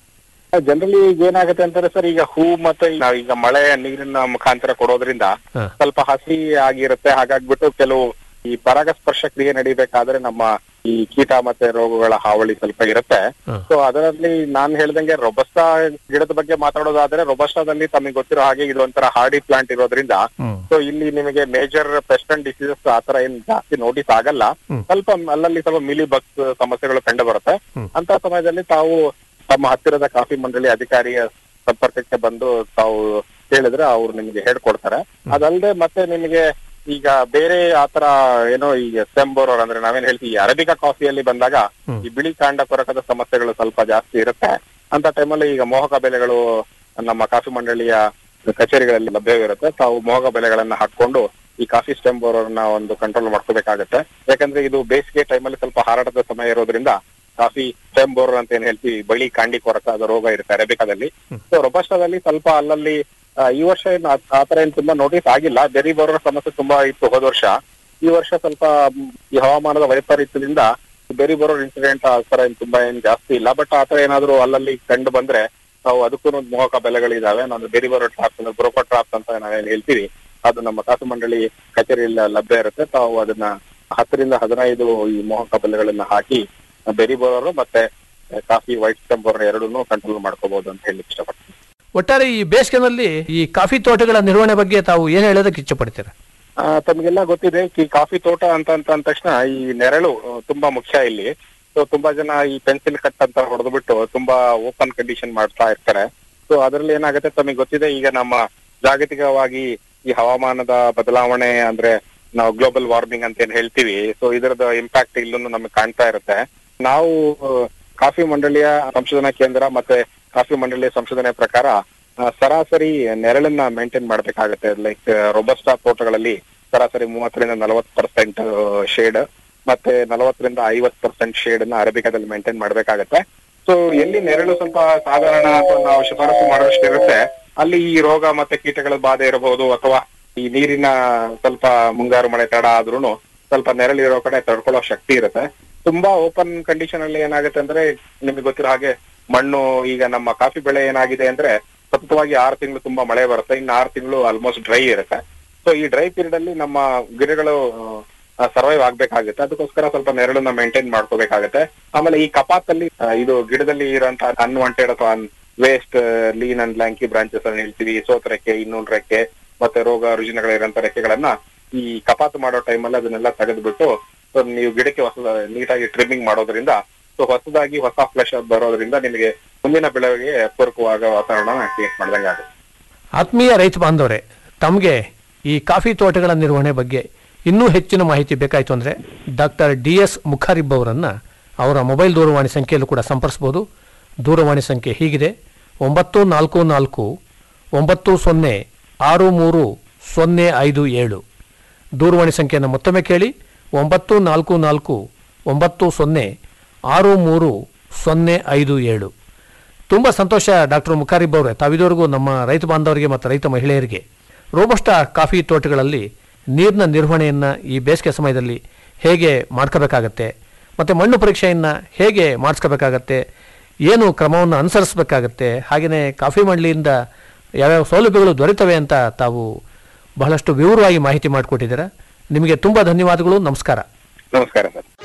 ಜನರಲಿ ಈಗ ಏನಾಗುತ್ತೆ ಅಂತಾರೆ ಸರ್ ಈಗ ಹೂ ಮತ್ತೆ ನಾವೀಗ ಮಳೆ ನೀರಿನ ಮುಖಾಂತರ ಕೊಡೋದ್ರಿಂದ ಹಾ. ಸ್ವಲ್ಪ ಹಸಿ ಆಗಿರುತ್ತೆ ಹಾಗಾಗ್ಬಿಟ್ಟು ಕೆಲವು ಈ ಪರಾಗಸ್ಪರ್ಶ ಕ್ರಿಯೆ ನಡಿಬೇಕಾದ್ರೆ ನಮ್ಮ ಈ ಕೀಟ ಮತ್ತೆ ರೋಗಗಳ ಹಾವಳಿ ಸ್ವಲ್ಪ ಇರುತ್ತೆ ಹಾ. ಸೊ ಅದರಲ್ಲಿ ನಾನ್ ಹೇಳ್ದಂಗೆ ರೊಬಸ್ಟಾ ಗಿಡದ ಬಗ್ಗೆ ಮಾತಾಡೋದಾದ್ರೆ ರೊಬಸ್ಟಾದಲ್ಲಿ ತಮಗೆ ಗೊತ್ತಿರೋ ಹಾಗೆ ಇದು ಒಂಥರ ಹಾರ್ಡಿ ಪ್ಲಾಂಟ್ ಇರೋದ್ರಿಂದ ಹ್ಮ್. ಸೊ ಇಲ್ಲಿ ನಿಮಗೆ ಮೇಜರ್ ಪೆಸ್ಟ್ ಅಂಡ್ ಡಿಸೀಸಸ್ ಆತರ ಏನ್ ಜಾಸ್ತಿ ನೋಟಿಸ್ ಆಗಲ್ಲ ಹ್ಮ್. ಸ್ವಲ್ಪ ಅಲ್ಲಲ್ಲಿ ಸ್ವಲ್ಪ ಮಿಲಿ ಬಗ್ಸ್ ಸಮಸ್ಯೆಗಳು ಕಂಡು ಬರುತ್ತೆ ಹ್ಮ್. ಅಂತ ಸಮಯದಲ್ಲಿ ತಾವು ತಮ್ಮ ಹತ್ತಿರದ ಕಾಫಿ ಮಂಡಳಿ ಅಧಿಕಾರಿಯ ಸಂಪರ್ಕಕ್ಕೆ ಬಂದು ತಾವು ಹೇಳಿದ್ರೆ ಅವ್ರು ನಿಮಗೆ ಹೇಳ್ಕೊಡ್ತಾರೆ ಅದಲ್ಲದೆ ಮತ್ತೆ ನಿಮಗೆ ಈಗ ಬೇರೆ ಆತರ ಏನೋ ಈ ಸೆಂಬೋರ್ ಅಂದ್ರೆ ನಾವೇನ್ ಹೇಳ್ತೀವಿ ಈ ಅರೇಬಿಕಾ ಕಾಫಿಯಲ್ಲಿ ಬಂದಾಗ ಹ್ಮ್. ಈ ಬಿಳಿ ಕಾಂಡ ಕೊರಕದ ಸಮಸ್ಯೆಗಳು ಸ್ವಲ್ಪ ಜಾಸ್ತಿ ಇರುತ್ತೆ ಅಂತ ಟೈಮಲ್ಲಿ ಈಗ ಮೋಹಕ ಬೆಲೆಗಳು ನಮ್ಮ ಕಾಫಿ ಮಂಡಳಿಯ ಕಚೇರಿಗಳಲ್ಲಿ ಲಭ್ಯವಿರುತ್ತೆ ತಾವು ಮೋಹಕ ಬೆಲೆಗಳನ್ನ ಹಾಕೊಂಡು ಈ ಕಾಫಿ ಸ್ಟೆಮ್ ಬೋರರ್ನ ಒಂದು ಕಂಟ್ರೋಲ್ ಮಾಡ್ಕೋಬೇಕಾಗತ್ತೆ ಯಾಕಂದ್ರೆ ಇದು ಬೇಸಿಗೆ ಟೈಮಲ್ಲಿ ಸ್ವಲ್ಪ ಹಾರಾಟದ ಸಮಯ ಇರೋದ್ರಿಂದ ಕಾಫಿ ಸ್ಟೆಮ್ ಬೋರರ್ ಅಂತ ಏನ್ ಹೇಳ್ತೀವಿ ಬಳಿ ಕಾಂಡಿ ಕೊರಕ ಅದು ರೋಗ ಇರುತ್ತೆ ಅರೇಬಿಕಾದಲ್ಲಿ ಸೊ ರೊಬಸ್ಟಾದಲ್ಲಿ ಸ್ವಲ್ಪ ಅಲ್ಲಲ್ಲಿ ಆ, ಈ ವರ್ಷ ಏನು ಆ- ಆತರ ಏನ್ ತುಂಬಾ ನೋಟಿಸ್ ಆಗಿಲ್ಲ ಬೆರಿ ಬೋರರ್ ಸಮಸ್ಯೆ ತುಂಬಾ ಇತ್ತು ಹೋದ ವರ್ಷ ಈ ವರ್ಷ ಸ್ವಲ್ಪ ಮ್, ಈ ಹವಾಮಾನದ ವೈಪರೀತ್ಯದಿಂದ ಬೆರಿ ಬೋರರ್ ಇನ್ಸಿಡೆಂಟ್ ಆ ತರ ಏನ್ ತುಂಬಾ ಏನ್ ಜಾಸ್ತಿ ಇಲ್ಲ ಬಟ್ ಆತರ ಏನಾದ್ರು ಅಲ್ಲಲ್ಲಿ ಕಂಡು ಬಂದ್ರೆ ನಾವು ಅದಕ್ಕೂ ಮೋಹಕ ಬೆಲೆಗಳಿದಾವೆ ನಾನು ಬೆರಿ ಬೋರರ್ ಟ್ರಾಪ್ಸ್ ಅಂದ್ರೆ ಬ್ರೋಕೋ ಟ್ರಾಪ್ಸ್ ಅಂತ ನಾವೇನ್ ಹೇಳ್ತೀವಿ ಅದು ನಮ್ಮ ಕಾಸು ಮಂಡಳಿ ಕಚೇರಿಯಲ್ಲಿ ಲಭ್ಯ ಇರುತ್ತೆ ತಾವು ಅದನ್ನ ಹತ್ತರಿಂದ ಹದಿನೈದು ಈ ಮೋಹಕ ಬೆಲೆಗಳನ್ನ ಹಾಕಿ ಬೆರಿ ಬೋರರ್ ಮತ್ತೆ ಕಾಫಿ ವೈಟ್ ಸ್ಟೆಮ್ ಬೋರರ್ ಎರಡನ್ನೂ ಕಂಟ್ರೋಲ್ ಮಾಡ್ಕೋಬಹುದು ಅಂತ ಹೇಳಿ ಇಷ್ಟಪಡ್ತೀನಿ ಒಟ್ಟಾರೆ ಈ ಬೇಸಿಗೆನಲ್ಲಿ ಈ ಕಾಫಿ ತೋಟಗಳ ನಿರ್ವಹಣೆ ಬಗ್ಗೆ ತಾವು ಏನು ಹೇಳೋದಕ್ಕೆ ಇಚ್ಛಪಡ್ತೀರಾ ಆ, ತಮಗೆಲ್ಲ ಗೊತ್ತಿದೆ ಈ ಕಾಫಿ ತೋಟ ಅಂತ ಅಂತ ಅಂದ ತಕ್ಷಣ ಈ ನೆರಳು ಆ, ತುಂಬಾ ಮುಖ್ಯ ಇಲ್ಲಿ ಸೊ ತುಂಬಾ ಜನ ಈ ಪೆನ್ಸಿಲ್ ಕಟ್ ಅಂತ ಹೊಡೆದ್ಬಿಟ್ಟು ತುಂಬಾ ಓಪನ್ ಕಂಡೀಷನ್ ಮಾಡ್ತಾ ಇರ್ತಾರೆ ಸೊ ಅದರಲ್ಲಿ ಏನಾಗುತ್ತೆ ತಮಗೆ ಗೊತ್ತಿದೆ ಈಗ ನಮ್ಮ ಜಾಗತಿಕವಾಗಿ ಈ ಹವಾಮಾನದ ಬದಲಾವಣೆ ಅಂದ್ರೆ ನಾವು ಗ್ಲೋಬಲ್ ವಾರ್ಮಿಂಗ್ ಅಂತ ಏನ್ ಹೇಳ್ತೀವಿ ಸೊ ಇದರದ ಇಂಪ್ಯಾಕ್ಟ್ ಇಲ್ಲೂ ನಮಗೆ ಕಾಣ್ತಾ ಇರುತ್ತೆ ನಾವು ಆ, ಕಾಫಿ ಮಂಡಳಿಯ ಸಂಶೋಧನಾ ಕೇಂದ್ರ ಮತ್ತೆ ಕಾಫಿ ಮಂಡಳಿಯ ಸಂಶೋಧನೆ ಪ್ರಕಾರ ಆ, ಸರಾಸರಿ ನೆರಳನ್ನ ಮೇಂಟೈನ್ ಮಾಡ್ಬೇಕಾಗತ್ತೆ ಲೈಕ್ ರೊಬಸ್ಟಾ ತೋಟಗಳಲ್ಲಿ ಸರಾಸರಿ ಮೂವತ್ತರಿಂದ ನಲವತ್ತು ಪರ್ಸೆಂಟ್ ಶೇಡ್ ಮತ್ತೆ ನಲವತ್ತರಿಂದ ಐವತ್ತು ಪರ್ಸೆಂಟ್ ಶೇಡ್ ಅನ್ನ ಅರೇಬಿಕಾದಲ್ಲಿ ಮೇಂಟೈನ್ ಮಾಡ್ಬೇಕಾಗತ್ತೆ ಸೊ ಎಲ್ಲಿ ನೆರಳು ಸ್ವಲ್ಪ ಸಾಧಾರಣ ಅಥವಾ ನಾವು ಶಿಫಾರಸು ಮಾಡೋಷ್ಟು ಇರುತ್ತೆ ಅಲ್ಲಿ ಈ ರೋಗ ಮತ್ತೆ ಕೀಟಗಳ ಬಾಧೆ ಇರಬಹುದು ಅಥವಾ ಈ ನೀರಿನ ಸ್ವಲ್ಪ ಮುಂಗಾರು ಮಳೆ ತಡ ಆದ್ರೂನು ಸ್ವಲ್ಪ ನೆರಳಿರೋ ಕಡೆ ತಡ್ಕೊಳ್ಳೋ ಶಕ್ತಿ ಇರುತ್ತೆ ತುಂಬಾ ಓಪನ್ ಕಂಡೀಷನ್ ಅಲ್ಲಿ ಏನಾಗುತ್ತೆ ಅಂದ್ರೆ ನಿಮ್ಗೆ ಗೊತ್ತಿರೋ ಹಾಗೆ ಮಣ್ಣು ಈಗ ನಮ್ಮ ಕಾಫಿ ಬೆಳೆ ಏನಾಗಿದೆ ಅಂದ್ರೆ ಸತತವಾಗಿ ಆರು ತಿಂಗಳು ತುಂಬಾ ಮಳೆ ಬರುತ್ತೆ ಇನ್ನು ಆರು ತಿಂಗಳು ಆಲ್ಮೋಸ್ಟ್ ಡ್ರೈ ಇರುತ್ತೆ ಸೊ ಈ ಡ್ರೈ ಪೀರಿಯಡ್ ಅಲ್ಲಿ ನಮ್ಮ ಗಿಡಗಳು ಸರ್ವೈವ್ ಆಗ್ಬೇಕಾಗುತ್ತೆ ಅದಕ್ಕೋಸ್ಕರ ಸ್ವಲ್ಪ ನೆರಳನ್ನ ಮೇಂಟೈನ್ ಮಾಡ್ಕೋಬೇಕಾಗತ್ತೆ ಆಮೇಲೆ ಈ ಕಪಾತಲ್ಲಿ ಆ, ಇದು ಗಿಡದಲ್ಲಿ ಇರುವಂತಹ ಅನ್ವಾಂಟೆಡ್ ಅಥವಾ waste lean and lanky branches ಅನ್ನು ಹೇಳ್ತೀವಿ ಸೋತ್ ರೆಕ್ಕೆ ಇನ್ನೊಂದು ರೆಕ್ಕೆ ಮತ್ತೆ ರೋಗ ರುಜಿನಗಳಿರಂತ ರೆಕ್ಕೆಗಳನ್ನ ಈ ಕಪಾತು ಮಾಡೋ ಟೈಮಲ್ಲಿ ಅದನ್ನೆಲ್ಲ ತೆಗೆದ್ಬಿಟ್ಟು ಸೊ ನೀವು ಗಿಡಕ್ಕೆ ಹೊಸ ನೀಟಾಗಿ ಟ್ರಿಮ್ಮಿಂಗ್ ಮಾಡೋದ್ರಿಂದ ಸೊ ಹೊಸದಾಗಿ ಹೊಸ ಫ್ಲೆಶ್ ಬರೋದ್ರಿಂದ ನಿಮಗೆ ಮುಂದಿನ ಬೆಳೆಗೆ ಪೂರಕವಾದ ವಾತಾವರಣ ಕ್ರಿಯೇಟ್ ಮಾಡ್ದಂಗೆ ಆಗುತ್ತೆ ಆತ್ಮೀಯ ರೈತ ಬಾಂಧವರೇ ತಮಗೆ ಈ ಕಾಫಿ ತೋಟಗಳ ನಿರ್ವಹಣೆ ಬಗ್ಗೆ ಇನ್ನೂ ಹೆಚ್ಚಿನ ಮಾಹಿತಿ ಬೇಕಾಯಿತು ಅಂದರೆ ಡಾಕ್ಟರ್ ಡಿ ಎಸ್ ಮುಖಾರಿಬ್ ಅವರನ್ನು ಅವರ ಮೊಬೈಲ್ ದೂರವಾಣಿ ಸಂಖ್ಯೆಯಲ್ಲೂ ಕೂಡ ಸಂಪರ್ಸ್ಬೋದು ದೂರವಾಣಿ ಸಂಖ್ಯೆ ಹೀಗಿದೆ ಒಂಬತ್ತು ನಾಲ್ಕು ನಾಲ್ಕು ಒಂಬತ್ತು ಸೊನ್ನೆ ಆರು ಮೂರು ಸೊನ್ನೆ ಐದು ಏಳು ದೂರವಾಣಿ ಸಂಖ್ಯೆಯನ್ನು ಮತ್ತೊಮ್ಮೆ ಕೇಳಿ ಒಂಬತ್ತು ನಾಲ್ಕು ನಾಲ್ಕು ಒಂಬತ್ತು ಸೊನ್ನೆ ಆರು ಮೂರು ಸೊನ್ನೆ ಐದು ಏಳು ತುಂಬ ಸಂತೋಷ ಡಾಕ್ಟರ್ ಮುಖಾರಿಬ್ ಅವರೇ ತಾವಿದವರೆಗೂ ನಮ್ಮ ರೈತ ಬಾಂಧವರಿಗೆ ಮತ್ತು ರೈತ ಮಹಿಳೆಯರಿಗೆ ರೋಬಸ್ಟಾ ಕಾಫಿ ತೋಟಗಳಲ್ಲಿ ನೀರಿನ ನಿರ್ವಹಣೆಯನ್ನು ಈ ಬೇಸಿಗೆ ಸಮಯದಲ್ಲಿ ಹೇಗೆ ಮಾಡ್ಕೋಬೇಕಾಗತ್ತೆ ಮತ್ತು ಮಣ್ಣು ಪರೀಕ್ಷೆಯನ್ನು ಹೇಗೆ ಮಾಡಿಸ್ಕೋಬೇಕಾಗತ್ತೆ ಏನು ಕ್ರಮವನ್ನು ಅನುಸರಿಸಬೇಕಾಗತ್ತೆ ಹಾಗೆಯೇ ಕಾಫಿ ಮಂಡಳಿಯಿಂದ ಯಾವ್ಯಾವ ಸೌಲಭ್ಯಗಳು ದೊರೆತವೆ ಅಂತ ತಾವು ಬಹಳಷ್ಟು ವಿವರವಾಗಿ ಮಾಹಿತಿ ಮಾಡಿಕೊಟ್ಟಿದ್ದೀರಾ ನಿಮಗೆ ತುಂಬ ಧನ್ಯವಾದಗಳು ನಮಸ್ಕಾರ ನಮಸ್ಕಾರ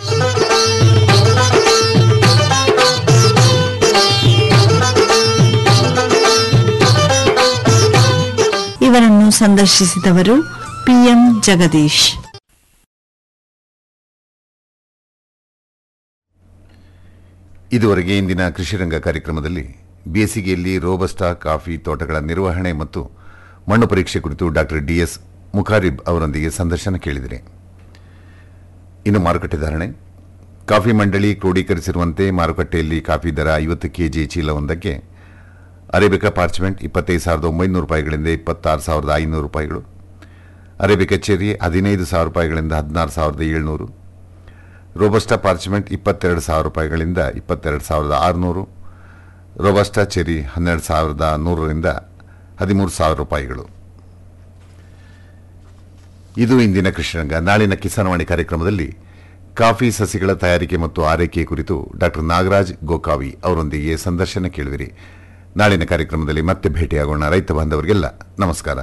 ಸರ್ ಇವರನ್ನು ಸಂದರ್ಶಿಸಿದವರು ಪಿಎಂ ಜಗದೀಶ್ ಇದುವರೆಗೆ ಇಂದಿನ ಕೃಷಿರಂಗ ಕಾರ್ಯಕ್ರಮದಲ್ಲಿ ಬೇಸಿಗೆಯಲ್ಲಿ ರೋಬಸ್ಟಾ ಕಾಫಿ ತೋಟಗಳ ನಿರ್ವಹಣೆ ಮತ್ತು ಮಣ್ಣು ಪರೀಕ್ಷೆ ಕುರಿತು ಡಾಕ್ಟರ್ ಡಿಎಸ್ ಮುಖಾರಿಬ್ ಅವರೊಂದಿಗೆ ಸಂದರ್ಶನ ಕೇಳಿದರೆ ಇನ್ನು ಮಾರುಕಟ್ಟೆ ಧಾರಣೆ ಕಾಫಿ ಮಂಡಳಿ ಕ್ರೋಢೀಕರಿಸಿರುವಂತೆ ಮಾರುಕಟ್ಟೆಯಲ್ಲಿ ಕಾಫಿ ದರ ಐವತ್ತು ಕೆಜಿ ಚೀಲವೊಂದಕ್ಕೆ ಅರೇಬಿಕಾ ಪಾರ್ಚ್ಮೆಂಟ್ ಇಪ್ಪತ್ತೈದು ಸಾವಿರದ ಒಂಬೈನೂರು ರೂಪಾಯಿಗಳಿಂದ ಇಪ್ಪತ್ತಾರು ಸಾವಿರದ ಐನೂರು ರೂಪಾಯಿಗಳು ಅರೇಬಿಕಾ ಚೆರಿ ಹದಿನೈದು ಸಾವಿರ ರೂಪಾಯಿಗಳಿಂದ ಹದಿನಾರು ಸಾವಿರದ ಏಳ್ನೂರು ರೋಬಸ್ಟಾ ಪಾರ್ಚ್ಮೆಂಟ್ ಇಪ್ಪತ್ತೆರಡು ಸಾವಿರ ರೂಪಾಯಿಗಳಿಂದ ಇಪ್ಪತ್ತೆರಡು ಸಾವಿರದ ಆರುನೂರು ರೋಬಸ್ಟಾ ಚೆರಿ ಹನ್ನೆರಡು ಸಾವಿರದ ನೂರರಿಂದ ಹದಿಮೂರು ಸಾವಿರ ರೂಪಾಯಿಗಳು ಇದು ಇಂದಿನ ಕೃಷಿರಂಗ ನಾಳಿನ ಕಿಸಾನವಾಣಿ ಕಾರ್ಯಕ್ರಮದಲ್ಲಿ ಕಾಫಿ ಸಸಿಗಳ ತಯಾರಿಕೆ ಮತ್ತು ಆರೈಕೆ ಕುರಿತು ಡಾಕ್ಟರ್ ನಾಗರಾಜ್ ಗೋಕಾವಿ ಅವರೊಂದಿಗೆ ಸಂದರ್ಶನ ಕೇಳುವಿರಿ ನಾಳಿನ ಕಾರ್ಯಕ್ರಮದಲ್ಲಿ ಮತ್ತೆ ಭೇಟಿಯಾಗೋಣ ರೈತ ಬಾಂಧವರಿಗೆಲ್ಲ ನಮಸ್ಕಾರ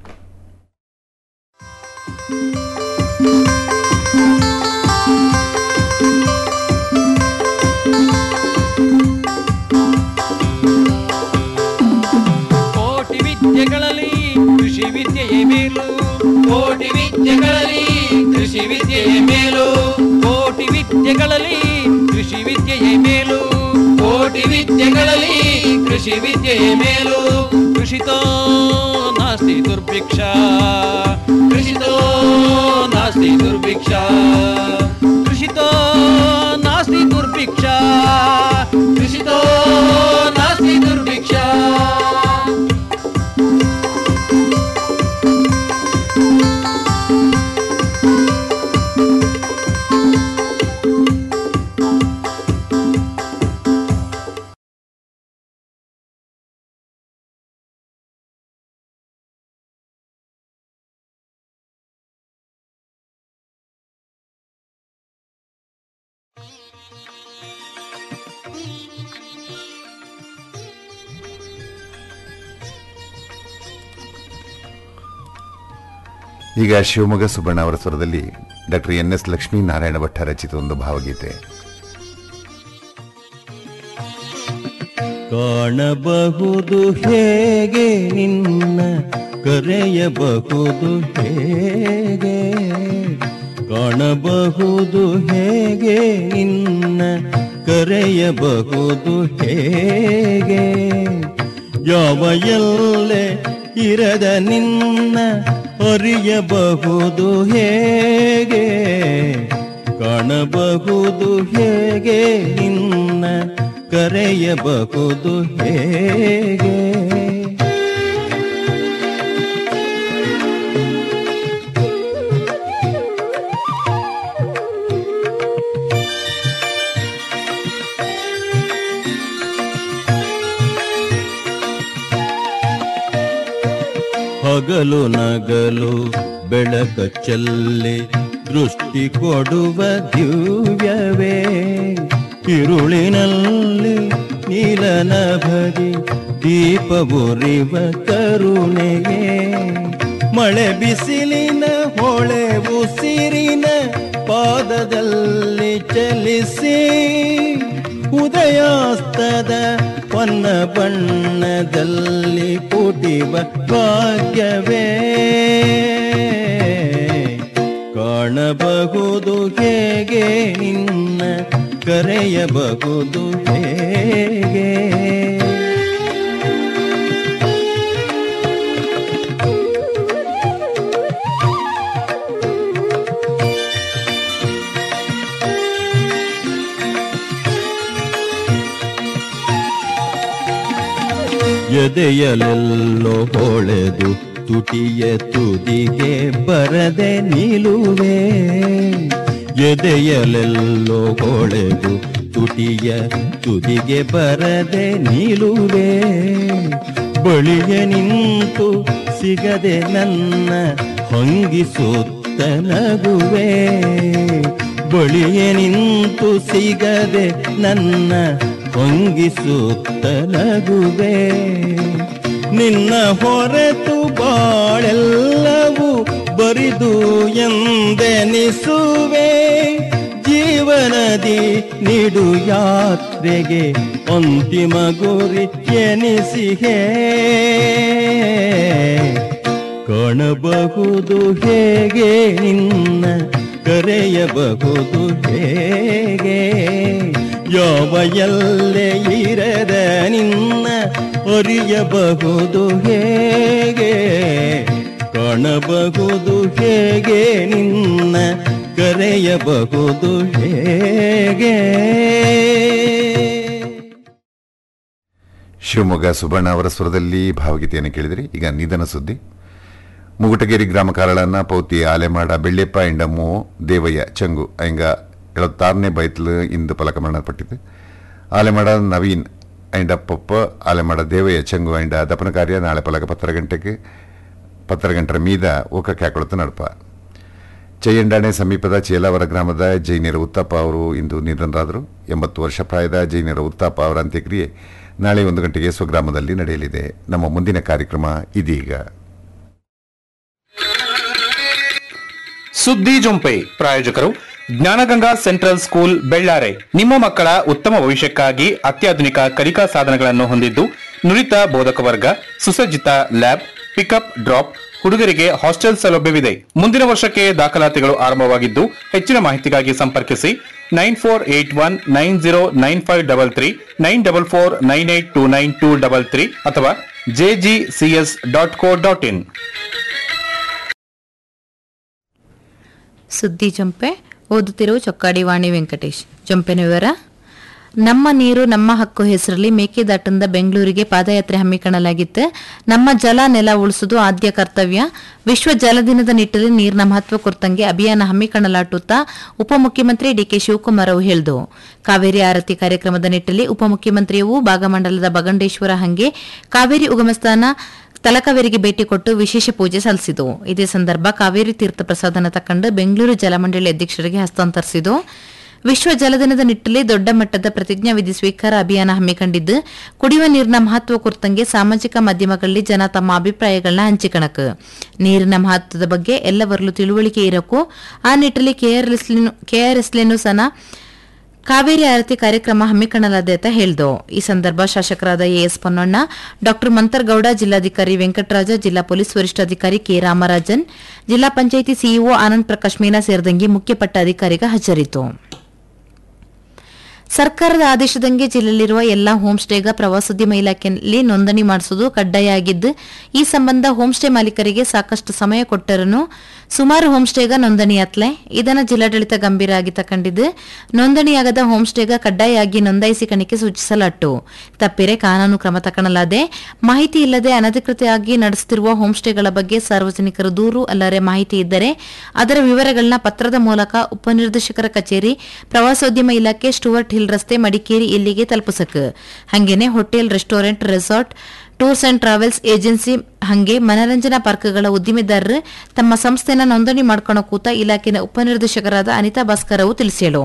ಕೋಟಿ ವಿದ್ಯೆಗಳಲ್ಲಿ ಕೃಷಿ ವಿದ್ಯೆಯೇ ಮೇಲು ಕೋಟಿ ವಿದ್ಯೆಗಳಲ್ಲಿ ಕೃಷಿ ವಿದ್ಯೆಯೇ ಮೇಲು ಕೋಟಿ ವಿದ್ಯೆಗಳಲ್ಲಿ ಕೃಷಿ ವಿದ್ಯೆಯೇ ಮೇಲು ಕೋಟಿ ವಿದ್ಯೆಗಳಲ್ಲಿ ಕೃಷಿ ವಿದ್ಯೆಯೇ ಮೇಲು ಕೃಷಿತೋ ನಾಸ್ತಿ ದುರ್ಭಿಕ್ಷ ಕೃಷಿತೋ ನಾಸ್ತಿ ದುರ್ಭಿಕ್ಷ ಕೃಷಿತೋ ನಾಸ್ತಿ ದುರ್ಭಿಕ್ಷ ಕೃಷಿತೋ ನಾಸ್ತಿ ದುರ್ಭಿಕ್ಷ ಈಗ ಶಿವಮೊಗ್ಗ ಸುಬ್ಬಣ್ಣ ಅವರ ಸ್ವರದಲ್ಲಿ doctor N S Lakshmi Narayana Bhatta ರಚಿತ ಒಂದು ಭಾವಗೀತೆ ಕಾಣಬಹುದು ಹೇಗೆ ನಿನ್ನ ಕರೆಯಬಹುದು ಹೇಗೆ ಕಾಣಬಹುದು ಹೇಗೆ ನಿನ್ನ ಕರೆಯಬಹುದು ಹೇಗೆ ಯಾವ ಎಲ್ಲೆ ಇರದ ನಿನ್ನ ಅರಿಯಬಹುದು ಹೇಗೆ ಕಾಣಬಹುದು ಹೇಗೆ ನಿನ್ನ ಕರೆಯಬಹುದು ಹೇಗೆ ಹಗಲು ನಗಲು ಬೆಳಕ ಚೆಲ್ಲಿ ದೃಷ್ಟಿ ಕೊಡುವ ದಿವ್ಯವೇ ಇರುಳಿನಲ್ಲಿ ನೀಲನಭರಿ ದೀಪ ಉರಿವ ಕರುಣೆಗೆ ಮಳೆ ಬಿಸಿಲಿನ ಹೊಳೆ ಉಸಿರಿನ ಪಾದದಲ್ಲಿ ಚಲಿಸಿ ಉದಯಾಸ್ತದ ಹೊನ್ನ ಬಣ್ಣದಲ್ಲಿ ಪುಟಿವ ಭಾಗ್ಯವೇ ಕಾಣಬಹುದು ಹೇಗೆ ನಿನ್ನ ಕರೆಯಬಹುದು ಹೇಗೆ ಎದೆಯಲೆಲ್ಲೋ ಹೊಳೆದು ತುಟಿಯ ತುದಿಗೆ ಬರದೆ ನಿಲುವೆ ಎದೆಯಲೆಲ್ಲೋ ಹೊಳೆದು ತುಟಿಯ ತುದಿಗೆ ಬರದೆ ನಿಲುವೆ ಬಳಿಯ ನಿಂತು ಸಿಗದೆ ನನ್ನ ಹೊಂಗಿಸುತ್ತ ನಗುವೆ ಬಳಿಯ ನಿಂತು ಸಿಗದೆ ನನ್ನ ಹೊಂಗಿಸುತ್ತ ನಗುವೆ ನಿನ್ನ ಹೊರತು ಬಾಳೆಲ್ಲವೂ ಬರಿದು ಎಂದೆನಿಸುವೆ ಜೀವನದಿ ನಿಡು ಯಾತ್ರೆಗೆ ಅಂತಿಮ ಗುರಿ ಎನಿಸಿಹೇ ಕಾಣಬಹುದು ಹೇಗೆ ನಿನ್ನ ಕರೆಯಬಹುದು ಹೇಗೆ ಯಾವ ಎಲ್ಲೆ ಇರದ ನಿನ್ನ ಅರಿಯಬಹುದು ಹೇಗೆ ಕಾಣಬಹುದು ಹೇಗೆ ನಿನ್ನ ಕರೆಯಬಹುದು ಹೇಗೆ ಶಿವಮೊಗ್ಗ ಸುಬ್ಬಣ್ಣ ಅವರ ಸ್ವರದಲ್ಲಿ ಭಾವಗೀತೆಯನ್ನು ಕೇಳಿದರೆ ಈಗ ನಿಧನ ಸುದ್ದಿ ಮುಗುಟಗೇರಿ ಗ್ರಾಮ ಕಾರಳನ್ನ ಪೌತಿ ಆಲೆಮಾಡ ಬೆಳ್ಳೆಪ್ಪ ಎಂಡಮ್ಮು ದೇವಯ್ಯ ಚಂಗು ಐಂಗ ಎಳತ್ತಾರನೇ ಬೈತ್ಲು ಇಂದು ಫಲಕ ಮರಣಪಟ್ಟಿದೆ ಆಲೆಮಾಡ ನವೀನ್ ಐಂಡ ಪೊಪ್ಪ ಆಲೆಮಾಡ ದೇವಯ್ಯ ಚಂಗು ಐಂಡ ದಪನ ಕಾರ್ಯ ನಾಳೆ ಫಲಕ ಪತ್ತರ ಗಂಟೆಗೆ ಪತ್ತರ ಗಂಟರ ಮೀದ ಓಕ ಕ್ಯಾಕೊಳತ ನಡಪ ಚೈಯಂಡಾಣೆ ಸಮೀಪದ ಚೇಲಾವರ ಗ್ರಾಮದ ಜೈನರ ಉತ್ತಪ್ಪ ಅವರು ಇಂದು ನಿಧನರಾದರು ಎಂಬತ್ತು ವರ್ಷ ಪ್ರಾಯದ ಜೈನರ ಉತ್ತಪ್ಪ ಅವರ ಅಂತ್ಯಕ್ರಿಯೆ ನಾಳೆ ಒಂದು ಗಂಟೆಗೆ ಸ್ವಗ್ರಾಮದಲ್ಲಿ ನಡೆಯಲಿದೆ ನಮ್ಮ ಮುಂದಿನ ಕಾರ್ಯಕ್ರಮ ಇದೀಗ ಸುದ್ದಿ ಜೊಂಪೆ ಪ್ರಾಯೋಜಕರು ಜ್ಞಾನಗಂಗಾ ಸೆಂಟ್ರಲ್ ಸ್ಕೂಲ್ ಬೆಳ್ಳಾರೆ ನಿಮ್ಮ ಮಕ್ಕಳ ಉತ್ತಮ ಭವಿಷ್ಯಕ್ಕಾಗಿ ಅತ್ಯಾಧುನಿಕ ಕಲಿಕಾ ಸಾಧನಗಳನ್ನು ಹೊಂದಿದ್ದು ನುರಿತ ಬೋಧಕ ವರ್ಗ ಸುಸಜ್ಜಿತ ಲ್ಯಾಬ್ ಪಿಕಪ್ ಡ್ರಾಪ್ ಹುಡುಗರಿಗೆ ಹಾಸ್ಟೆಲ್ ಸೌಲಭ್ಯವಿದೆ ಮುಂದಿನ ವರ್ಷಕ್ಕೆ ದಾಖಲಾತಿಗಳು ಆರಂಭವಾಗಿದ್ದು ಹೆಚ್ಚಿನ ಮಾಹಿತಿಗಾಗಿ ಸಂಪರ್ಕಿಸಿ nine four eight one nine zero nine five double three nine double four nine eight two nine two double three ಅಥವಾ JGCS dot co dot in ಸುದ್ದಿ ಜಂಪೆ ಓದುತ್ತಿರುವ ಚೊಕ್ಕಾಡಿ ವಾಣಿ ವೆಂಕಟೇಶ್ ಜಂಪೆನ ವಿವರ ನಮ್ಮ ನೀರು ನಮ್ಮ ಹಕ್ಕು ಹೆಸರಲ್ಲಿ ಮೇಕೆದಾಟದಿಂದ ಬೆಂಗಳೂರಿಗೆ ಪಾದಯಾತ್ರೆ ಹಮ್ಮಿಕೊಳ್ಳಲಾಗಿತ್ತು ನಮ್ಮ ಜಲ ನೆಲ ಉಳಿಸುವುದು ಆದ್ಯ ಕರ್ತವ್ಯ ವಿಶ್ವ ಜಲ ದಿನದ ನಿಟ್ಟಿನಲ್ಲಿ ನೀರಿನ ಮಹತ್ವ ಕುರಿತಂಗೆ ಅಭಿಯಾನ ಹಮ್ಮಿಕೊಳ್ಳಲಾಟುತ್ತಾ ಉಪಮುಖ್ಯಮಂತ್ರಿ ಡಿಕೆ ಶಿವಕುಮಾರ್ ಅವರು ಹೇಳಿದು ಕಾವೇರಿ ಆರತಿ ಕಾರ್ಯಕ್ರಮದ ನಿಟ್ಟಿನಲ್ಲಿ ಉಪಮುಖ್ಯಮಂತ್ರಿಯು ಭಾಗಮಂಡಲದ ಬಗಂಡೇಶ್ವರ ಹಂಗೆ ಕಾವೇರಿ ಉಗಮಸ್ಥಾನ ತಲಕಾವೇರಿಗೆ ಭೇಟಿ ಕೊಟ್ಟು ವಿಶೇಷ ಪೂಜೆ ಸಲ್ಲಿಸಿತು ಇದೇ ಸಂದರ್ಭ ಕಾವೇರಿ ತೀರ್ಥ ಪ್ರಸಾದನ ತಕ್ಕಂಡು ಬೆಂಗಳೂರು ಜಲಮಂಡಳಿ ಅಧ್ಯಕ್ಷರಿಗೆ ಹಸ್ತಾಂತರಿಸಿತು ವಿಶ್ವ ಜಲದಿನದ ನಿಟ್ಟಿನಲ್ಲಿ ದೊಡ್ಡ ಮಟ್ಟದ ಪ್ರತಿಜ್ಞಾವಿಧಿ ಸ್ವೀಕಾರ ಅಭಿಯಾನ ಹಮ್ಮಿಕೊಂಡಿದ್ದು ಕುಡಿಯುವ ನೀರಿನ ಮಹತ್ವ ಕುರಿತಂಗೆ ಸಾಮಾಜಿಕ ಮಾಧ್ಯಮಗಳಲ್ಲಿ ಜನ ತಮ್ಮ ಅಭಿಪ್ರಾಯಗಳನ್ನ ಹಂಚಿಕಣಕ್ ನೀರಿನ ಮಹತ್ವದ ಬಗ್ಗೆ ಎಲ್ಲವರಲ್ಲೂ ತಿಳುವಳಿಕೆ ಇರಕ್ಕೂ ಆ ನಿಟ್ಟಿನಲ್ಲಿ ಕೆಆರ್ಎಸ್ಲೇನು ಸನ ಕಾವೇರಿ ಆರತಿ ಕಾರ್ಯಕ್ರಮ ಹಮ್ಮಿಕೊಳ್ಳಲಾದೆ ಅಂತ ಹೇಳ್ದು ಈ ಸಂದರ್ಭ ಶಾಸಕರಾದ ಎಎಸ್ ಪೊನ್ನಣ್ಣ ಡಾ ಮಂತರ್ಗೌಡ ಜಿಲ್ಲಾಧಿಕಾರಿ ವೆಂಕಟರಾಜ ಜಿಲ್ಲಾ ಪೊಲೀಸ್ ವರಿಷ್ಠಾಧಿಕಾರಿ ಕೆ ರಾಮರಾಜನ್ ಜಿಲ್ಲಾ ಪಂಚಾಯಿತಿ ಸಿಇಒ ಆನಂದ್ ಪ್ರಕಾಶ್ ಮೀನಾ ಸೇರಿದಂಗೆ ಮುಖ್ಯಪಟ್ಟ ಅಧಿಕಾರಿಗ ಹಾಜರಿತು ಸರ್ಕಾರದ ಆದೇಶದಂಗೆ ಜಿಲ್ಲೆಯಲ್ಲಿರುವ ಎಲ್ಲಾ ಹೋಮ್ ಸ್ಟೇಗ ಪ್ರವಾಸೋದ್ಯಮ ಇಲಾಖೆಯಲ್ಲಿ ನೋಂದಣಿ ಮಾಡಿಸುವುದು ಕಡ್ಡಾಯ ಆಗಿದ್ದು ಈ ಸಂಬಂಧ ಹೋಮ್ ಸ್ಟೇ ಮಾಲೀಕರಿಗೆ ಸಾಕಷ್ಟು ಸಮಯ ಕೊಟ್ಟರೂ ಸುಮಾರು ಹೋಮ್ ಸ್ಟೇಗ ನೋಂದಣಿಯಾತ್ಲೆ ಇದನ್ನು ಜಿಲ್ಲಾಡಳಿತ ಗಂಭೀರ ಆಗಿ ತಕೊಂಡಿದ್ದು ನೋಂದಣಿಯಾಗದ ಹೋಮ್ ಸ್ಟೇಗ ಕಡ್ಡಾಯವಾಗಿ ನೋಂದಾಯಿಸಿಕಣಿಕೆ ಸೂಚಿಸಲಾಟ್ಟು ತಪ್ಪಿರೆ ಕಾನೂನು ಕ್ರಮ ತಗೊಳ್ಳಲಾದೆ ಮಾಹಿತಿ ಇಲ್ಲದೆ ಅನಧಿಕೃತವಾಗಿ ನಡೆಸುತ್ತಿರುವ ಹೋಮ್ ಸ್ಟೇಗಳ ಬಗ್ಗೆ ಸಾರ್ವಜನಿಕರು ದೂರು ಅಲ್ಲದೆ ಮಾಹಿತಿ ಇದ್ದರೆ ಅದರ ವಿವರಗಳನ್ನ ಪತ್ರದ ಮೂಲಕ ಉಪನಿರ್ದೇಶಕರ ಕಚೇರಿ ಪ್ರವಾಸೋದ್ಯಮ ಇಲಾಖೆ ಸ್ಟುವರ್ಟ್ ಹಿಲ್ ರಸ್ತೆ ಮಡಿಕೇರಿ ಇಲ್ಲಿಗೆ ತಲುಪಿಸಕ್ ಹಂಗೇನೆ hotel restaurant resort tours and travels agency ಹಂಗೆ ಮನರಂಜನಾ ಪಾರ್ಕ್ಗಳ ಉದ್ದಿಮೆದಾರರು ತಮ್ಮ ಸಂಸ್ಥೆನ ನೋಂದಣಿ ಮಾಡ್ಕೊಳ್ಳೋ ಕೂತ ಇಲಾಖೆಯ ಉಪನಿರ್ದೇಶಕರಾದ ಅನಿತಾ ಭಾಸ್ಕರ್ ಅವು ತಿಳಿಸ್ಯಾಳು